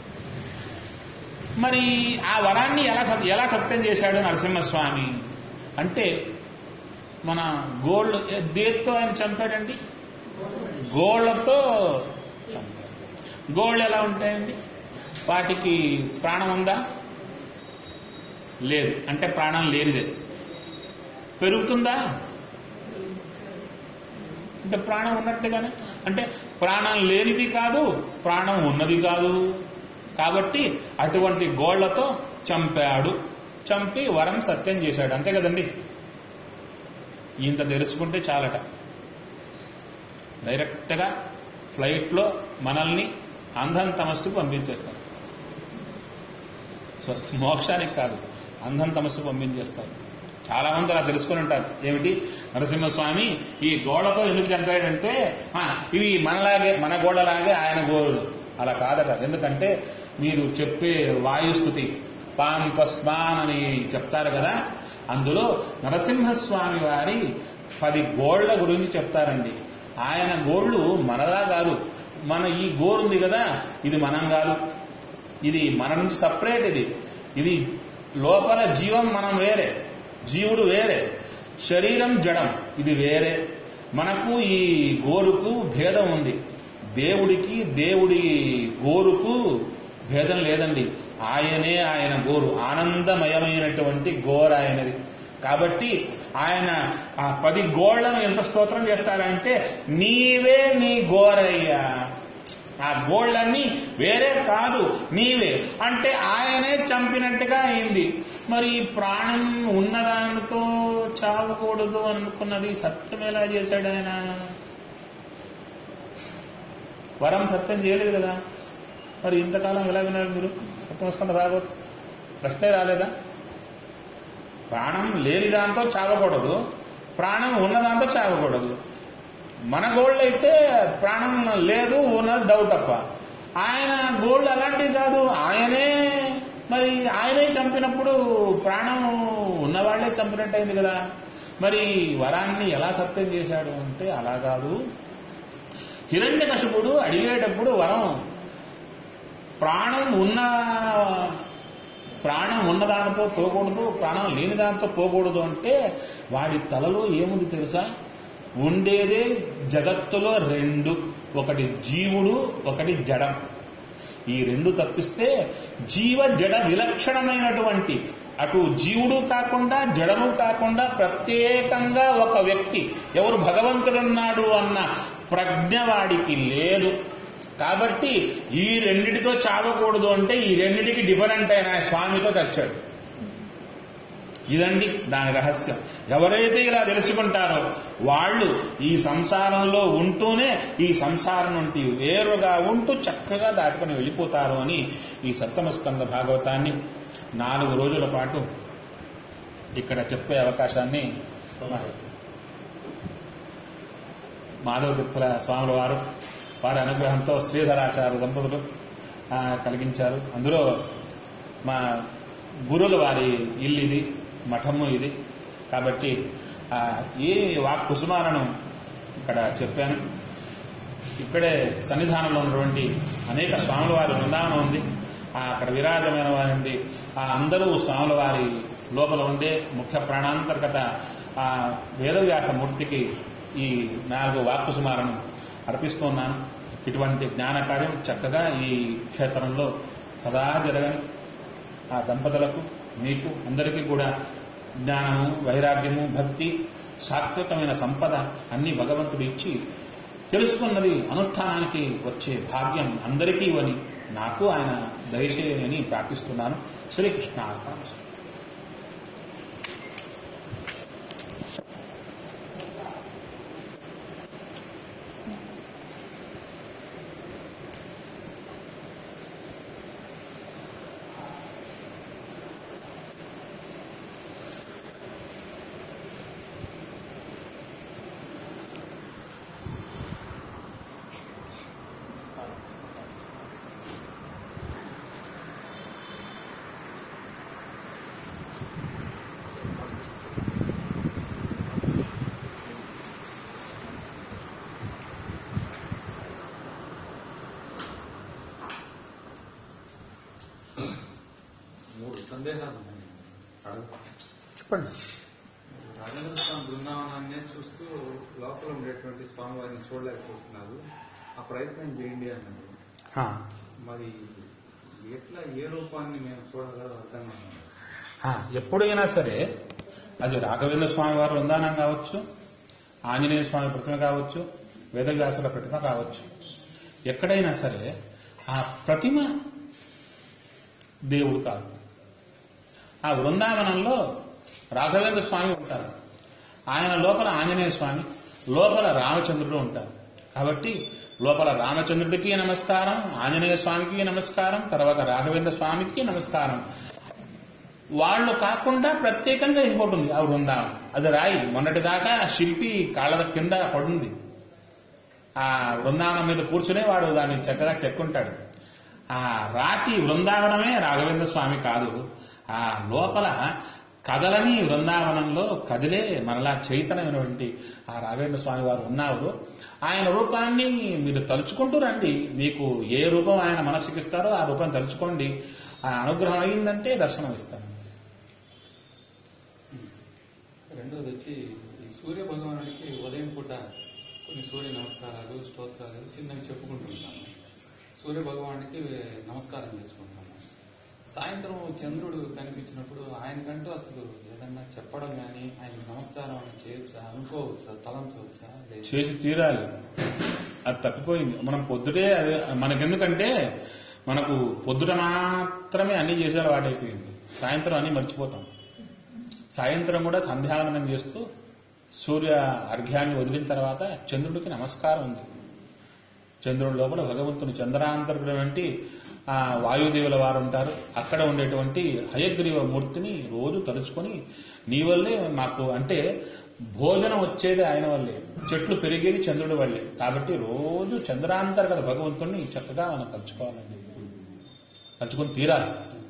మరి ఆ వరాన్ని ఎలా సత్- ఎలా సత్యం చేశాడు నరసింహస్వామి అంటే మన గోల్డ్ దేంతో ఆయన చంపాడండి గోళ్లతో చంపాడు గోళ్ళు ఎలా ఉంటాయండి వాటికి ప్రాణం ఉందా లేదు అంటే ప్రాణం లేనిదే పెరుగుతుందా అంటే ప్రాణం ఉన్నట్టుగానే అంటే ప్రాణం లేనిది కాదు ప్రాణం ఉన్నది కాదు కాబట్టి అటువంటి గోళ్లతో చంపాడు చంపి వరం సత్యం చేశాడు అంతే కదండి ఇంత తెలుసుకుంటే చాలట డైరెక్ట్గా ఫ్లైట్లో మనల్ని అంధం తమస్సుకు పంపించేస్తారు సో మోక్షానికి కాదు అంధం తమస్సు పంపించేస్తారు చాలా మంది అలా తెలుసుకుని ఉంటారు ఏమిటి నరసింహస్వామి ఈ గోడతో ఎందుకు చంపాడంటే "ఆ, ఇవి మనలాగే మన గోడలాగే ఆయన గోడలు అలా కాదట ఎందుకంటే మీరు చెప్పే వాయుస్థుతి పాం తస్మాన్ అని చెప్తారు కదా అందులో నరసింహస్వామి వారి పది గోళ్ల గురించి చెప్తారండి ఆయన గోళ్ళు మనలా కాదు మన ఈ గోరుంది కదా ఇది మనం కాదు ఇది మన నుంచి సపరేట్ ఇది ఇది లోపల జీవం మనం వేరే జీవుడు వేరే శరీరం జడం ఇది వేరే మనకు ఈ గోరుకు భేదం ఉంది దేవుడికి దేవుడి గోరుకు భేదం లేదండి ఆయనే ఆయన గోరు ఆనందమయమైనటువంటి గోరు ఆయనది కాబట్టి ఆయన ఆ పది గోళ్లను ఎంత స్తోత్రం చేస్తారంటే నీవే నీ గోరయ్యా ఆ గోళ్ళన్నీ వేరే కాదు నీవే అంటే ఆయనే చంపినట్టుగా అయింది మరి ఈ ప్రాణం ఉన్నదానితో చావకూడదు అనుకున్నది సత్యం ఎలా చేశాడు ఆయన వరం సత్యం చేయలేదు కదా మరి ఇంతకాలం ఎలా విన్నారు మీరు సత్యమస్కంద భాగవత్ ప్రశ్నే రాలేదా ప్రాణం లేని దాంతో చావకూడదు ప్రాణం ఉన్నదాంతో చావకూడదు మన గోల్డ్ అయితే ప్రాణం లేదు ఉన్నది డౌట్ అప్ప ఆయన గోల్డ్ అలాంటివి కాదు ఆయనే మరి ఆయనే చంపినప్పుడు ప్రాణం ఉన్నవాళ్లే చంపినట్టు అయింది కదా మరి వరాన్ని ఎలా సత్యం చేశాడు అంటే అలా కాదు హిరణ్యకశిపుడు అడిగేటప్పుడు వరం ప్రాణం ఉన్న ప్రాణం ఉన్న దానితో పోకూడదు ప్రాణం లేని దానితో పోకూడదు అంటే వాడి తలలో ఏముంది తెలుసా ఉండేదే జగత్తులో రెండు ఒకటి జీవుడు ఒకటి జడం ఈ రెండు తప్పిస్తే జీవ జడ విలక్షణమైనటువంటి అటు జీవుడు కాకుండా జడము కాకుండా ప్రత్యేకంగా ఒక వ్యక్తి ఎవరు భగవంతుడున్నాడు అన్న ప్రజ్ఞ వాడికి లేదు కాబట్టి ఈ రెండిటితో చావకూడదు అంటే ఈ రెండిటికి డిఫరెంట్ అయిన స్వామితో చచ్చాడు ఇదండి దాని రహస్యం ఎవరైతే ఇలా తెలుసుకుంటారో వాళ్ళు ఈ సంసారంలో ఉంటూనే ఈ సంసారం నుండి వేరుగా ఉంటూ చక్కగా దాటుకొని వెళ్ళిపోతారు అని ఈ సప్తమస్కంద భాగవతాన్ని నాలుగు రోజుల పాటు ఇక్కడ చెప్పే అవకాశాన్ని మాధవ తీర్థుల స్వాముల వారు వారి అనుగ్రహంతో శ్రీధరాచార్య దంపతులు ఆ, కలిగించారు అందులో మా గురువుల వారి ఇల్లు ఇది మఠము ఇది కాబట్టి ఆ, ఈ వాక్ కుసుమాలను ఇక్కడ చెప్పాను ఇక్కడే సన్నిధానంలో ఉన్నటువంటి అనేక స్వాముల వారి బృందావనం ఉంది ఆ, అక్కడ విరాజమైన వారండి ఆ అందరూ స్వాముల వారి లోపల ఉండే ముఖ్య ప్రాణాంతర్గత ఆ వేదవ్యాస మూర్తికి ఈ నాలుగు వాక్కుసుమాలను అర్పిస్తున్నాను ఇటువంటి జ్ఞాన కార్యం చక్కగా ఈ క్షేత్రంలో సదా జరగని ఆ దంపతులకు మీకు అందరికీ కూడా జ్ఞానము వైరాగ్యము భక్తి సాత్వికమైన సంపద అన్ని భగవంతుడు ఇచ్చి తెలుసుకున్నది అనుష్ఠానానికి వచ్చే భాగ్యం అందరికీ ఇవ్వని నాకు ఆయన దయచేయని ప్రార్థిస్తున్నాను శ్రీకృష్ణ అర్పణమస్తు. సందేహాలు ఉన్నాయి అడుగు. చెప్పండి రాజేంద్ర స్వామి బృందావనాన్ని చూస్తూ లోపల ఉండేటువంటి స్వామి వారిని చూడలేకపోతున్నారు ఆ ప్రయత్నం చేయండి అన్నారు ఆ, మరి ఎట్లా ఏ రూపాన్ని మేము చూడగలరు అర్థం కాదు. ఆ, ఎప్పుడైనా సరే అది రాఘవేంద్ర స్వామి వారు ఉందానం కావచ్చు ఆంజనేయ స్వామి ప్రతిమ కావచ్చు వేదవ్యాసుల ప్రతిమ కావచ్చు ఎక్కడైనా సరే ఆ ప్రతిమ దేవుడు కాదు ఆ బృందావనంలో రాఘవేంద్ర స్వామి ఉంటారు ఆయన లోపల ఆంజనేయ స్వామి లోపల రామచంద్రుడు ఉంటారు కాబట్టి లోపల రామచంద్రుడికి నమస్కారం ఆంజనేయ స్వామికి నమస్కారం తర్వాత రాఘవేంద్ర స్వామికి నమస్కారం వాళ్ళు కాకుండా ప్రత్యేకంగా ఇంకోటి ఉంది ఆ బృందావనం అది రాయి మొన్నటిదాకా శిల్పి కాళ్ళ కింద పడుంది ఆ బృందావనం మీద కూర్చునే వాడు దాన్ని చక్కగా చెక్కుంటాడు ఆ రాతి బృందావనమే రాఘవేంద్ర స్వామి కాదు ఆ లోపల కదలని బృందావనంలో కదిలే మనలా చైతన్యమైనటువంటి ఆ రాఘవేంద్ర స్వామి వారు ఉన్నారు ఆయన రూపాన్ని మీరు తలుచుకుంటూ రండి మీకు ఏ రూపం ఆయన మనసుకి ఇస్తారో ఆ రూపం తలుచుకోండి ఆ అనుగ్రహం అయిందంటే దర్శనం ఇస్తాను రెండోది వచ్చి ఈ సూర్య భగవానుడికి ఉదయం పూట కొన్ని సూర్య నమస్కారాలు స్తోత్రాలు చిన్నవి చెప్పుకుంటుంటాము సూర్య భగవానుడికి నమస్కారం చేసుకుంటాము సాయంత్రం చంద్రుడు కనిపించినప్పుడు ఆయనకంటూ అసలు ఏదన్నా చెప్పడం కానీ ఆయన నమస్కారం అని చేయొచ్చా అనుకోవచ్చా తలంచవచ్చా లేదు చేసి తీరాలి అది తప్పిపోయింది మనం పొద్దుటే అదే మనకెందుకంటే మనకు పొద్దుట మాత్రమే అన్ని చేసేలా వాడైపోయింది సాయంత్రం అన్ని మర్చిపోతాం సాయంత్రం కూడా సంధ్యావందనం చేస్తూ సూర్య అర్ఘ్యాన్ని వదిలిన తర్వాత చంద్రుడికి నమస్కారం ఉంది చంద్రుడి లోపల భగవంతుని చంద్రాంతరుడు వంటి ఆ వాయుదేవుల వారు ఉంటారు అక్కడ ఉండేటువంటి హయగ్రీవ మూర్తిని రోజు తలుచుకొని నీ వల్లే మాకు అంటే భోజనం వచ్చేది ఆయన వల్లే చెట్లు పెరిగేది చంద్రుడి వల్లే కాబట్టి రోజు చంద్రాంతర్గత భగవంతుణ్ణి చక్కగా మనం తలుచుకోవాలండి తలుచుకొని తీరాలి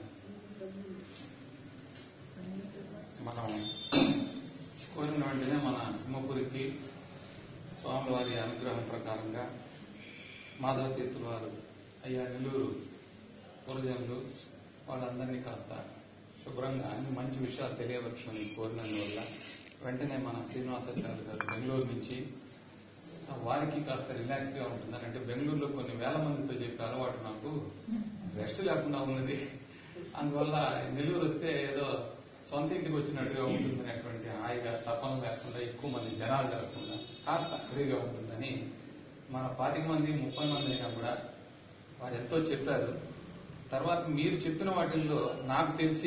మనం కోరిన వెంటనే మన సింహపురికి స్వామివారి అనుగ్రహం ప్రకారంగా మాధవ తీర్థుల వారు అయ్యా నెల్లూరు పూర్వజనులు వాళ్ళందరినీ కాస్త శుభ్రంగా అన్ని మంచి విషయాలు తెలియవలసిందని కోరినందువల్ల వెంటనే మన శ్రీనివాసాచార్య గారు బెంగళూరు నుంచి ఆ వారికి కాస్త రిలాక్స్ గా ఉంటుందని అంటే బెంగళూరులో కొన్ని వేల మందితో చెప్పే అలవాటు నాకు రెస్ట్ లేకుండా ఉన్నది అందువల్ల నెల్లూరు వస్తే ఏదో సొంత ఇంటికి వచ్చినట్టుగా ఉంటుందనేటువంటి హాయిగా తపన లేకుండా ఎక్కువ మంది జనాలు జరగకుండా కాస్త ఫ్రీగా ఉంటుందని మన పాతిక మంది ముప్పై మంది అయినా కూడా వారు ఎంతో చెప్పారు తర్వాత మీరు చెప్పిన వాటిల్లో నాకు తెలిసి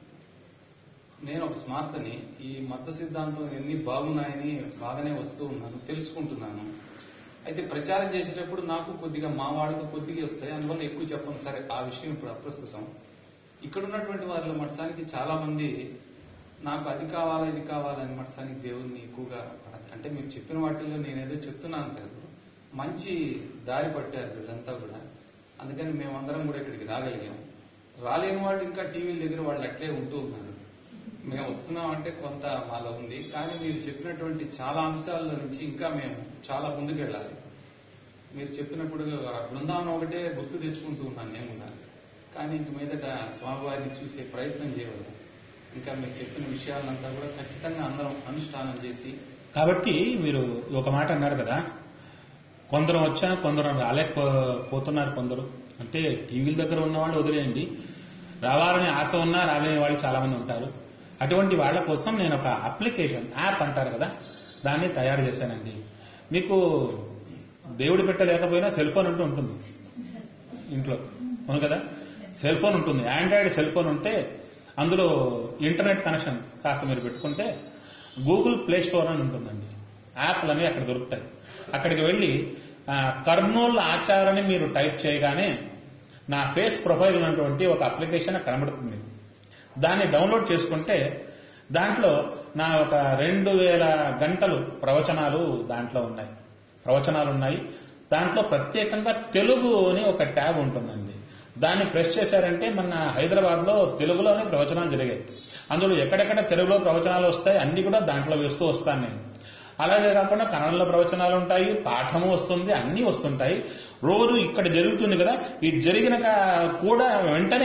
నేను ఒక స్మార్తని ఈ మత సిద్ధాంతం ఎన్ని బాగున్నాయని బాగానే వస్తూ ఉన్నాను తెలుసుకుంటున్నాను అయితే ప్రచారం చేసేటప్పుడు నాకు కొద్దిగా మా వాళ్ళకు కొద్దిగా వస్తాయి అందువల్ల ఎక్కువ చెప్పను సరే ఆ విషయం ఇప్పుడు అప్రస్తుతం ఇక్కడ ఉన్నటువంటి వారిలో మఠసానికి చాలా మంది నాకు అది కావాలా ఇది కావాలని మఠసానికి దేవుణ్ణి ఎక్కువగా అడగ- అంటే మీరు చెప్పిన వాటిల్లో నేనేదో చెప్తున్నాను కాదు మంచి దారి పట్టారు వీళ్ళంతా కూడా అందుకని మేమందరం కూడా ఇక్కడికి రాగలిగాం రాలేని వాళ్ళు ఇంకా టీవీల దగ్గర వాళ్ళు అట్లే ఉంటూ ఉన్నారు మేము వస్తున్నాం అంటే కొంత మాలో ఉంది కానీ మీరు చెప్పినటువంటి చాలా అంశాల నుంచి ఇంకా మేము చాలా ముందుకెళ్ళాలి మీరు చెప్పినప్పుడు ఆ బృందావనం ఒకటే గుర్తు తెచ్చుకుంటూ ఉన్నాను నేను కూడా కానీ ఇంక మీదట స్వామివారిని చూసే ప్రయత్నం చేయవద్దు ఇంకా మీరు చెప్పిన విషయాలంతా కూడా ఖచ్చితంగా అందరం అనుష్ఠానం చేసి కాబట్టి మీరు ఒక మాట అన్నారు కదా కొందరు వచ్చా కొందరు రాలేకపోతున్నారు కొందరు అంటే టీవీల దగ్గర ఉన్న వాళ్ళు వదిలేయండి రావాలని ఆశ ఉన్నా రాలేని వాళ్ళు చాలా మంది ఉంటారు అటువంటి వాళ్ళ కోసం నేను ఒక అప్లికేషన్ యాప్ అంటారు కదా దాన్ని తయారు చేశానండి మీకు దేవుడి పెట్ట లేకపోయినా సెల్ ఫోన్ అంటూ ఉంటుంది ఇంట్లో అవును కదా సెల్ ఫోన్ ఉంటుంది ఆండ్రాయిడ్ సెల్ ఫోన్ ఉంటే అందులో ఇంటర్నెట్ కనెక్షన్ కాస్త మీరు పెట్టుకుంటే గూగుల్ ప్లే స్టోర్ అని ఉంటుందండి యాప్లు అనేవి అక్కడ దొరుకుతాయి అక్కడికి వెళ్ళి ఆ, కర్నూలు ఆచారని మీరు టైప్ చేయగానే నా ఫేస్ ప్రొఫైల్ ఉన్నటువంటి ఒక అప్లికేషన్ అక్కడ కనబడుతుంది దాన్ని డౌన్లోడ్ చేసుకుంటే దాంట్లో నా ఒక రెండు వేల గంటలు ప్రవచనాలు దాంట్లో ఉన్నాయి ప్రవచనాలు ఉన్నాయి దాంట్లో ప్రత్యేకంగా తెలుగు అని ఒక ట్యాబ్ ఉంటుందండి దాన్ని ప్రెస్ చేశారంటే మన హైదరాబాద్ లో తెలుగులోనే ప్రవచనాలు జరిగాయి అందులో ఎక్కడెక్కడ తెలుగులో ప్రవచనాలు వస్తాయి అన్ని కూడా దాంట్లో వేస్తూ వస్తాను నేను అలాగే కాకుండా కన్నడలో ప్రవచనాలు ఉంటాయి పాఠము వస్తుంది అన్నీ వస్తుంటాయి రోజు ఇక్కడ జరుగుతుంది కదా ఇది జరిగిన కా- కూడా వెంటనే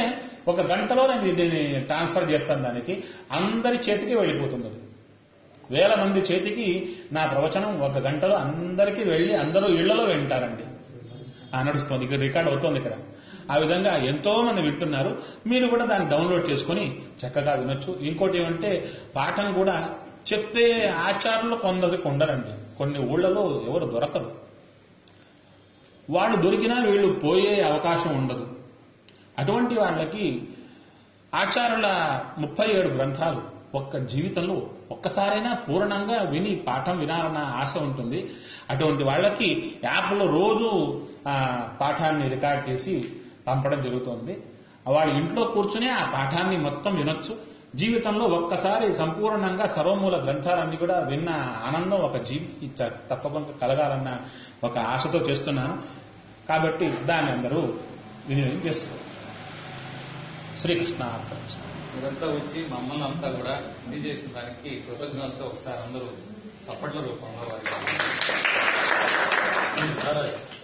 ఒక గంటలో నేను దీన్ని ట్రాన్స్ఫర్ చేస్తాను దానికి అందరి చేతికి వెళ్ళిపోతుంది అది వేల మంది చేతికి నా ప్రవచనం ఒక గంటలో అందరికీ వెళ్ళి అందరూ ఇళ్లలో వింటారండి ఆ నడుస్తుంది ఇక్కడ రికార్డ్ అవుతోంది ఇక్కడ ఆ విధంగా ఎంతో మంది వింటున్నారు మీరు కూడా దాన్ని డౌన్లోడ్ చేసుకుని చక్కగా వినొచ్చు ఇంకోటి ఏమంటే పాఠం కూడా చెప్పే ఆచారంలో కొందరికి ఉండరండి కొన్ని ఊళ్ళలో ఎవరు దొరకరు వాళ్ళు దొరికినా వీళ్ళు పోయే అవకాశం ఉండదు అటువంటి వాళ్ళకి ఆచారుల ముప్పై ఏడు గ్రంథాలు ఒక్క జీవితంలో ఒక్కసారైనా పూర్ణంగా విని పాఠం వినాలన్న ఆశ ఉంటుంది అటువంటి వాళ్ళకి యాప్లో రోజు ఆ పాఠాన్ని రికార్డ్ చేసి పంపడం జరుగుతుంది వాళ్ళ ఇంట్లో కూర్చుని ఆ పాఠాన్ని మొత్తం వినొచ్చు జీవితంలో ఒక్కసారి సంపూర్ణంగా సర్వమూల గ్రంథాలన్నీ కూడా విన్న ఆనందం ఒక జీవికి చ- తప్పకుండా కలగాలన్న ఒక ఆశతో చేస్తున్నాను కాబట్టి దాన్ని అందరూ వినియోగం చేసుకోవచ్చు శ్రీకృష్ణ అర్పణమస్తు. మీరంతా వచ్చి మమ్మల్ని అంతా కూడా ఇది చేసిన దానికి కృతజ్ఞతలతో ఒకసారి అందరూ చప్పట్ల రూపంలో వారికి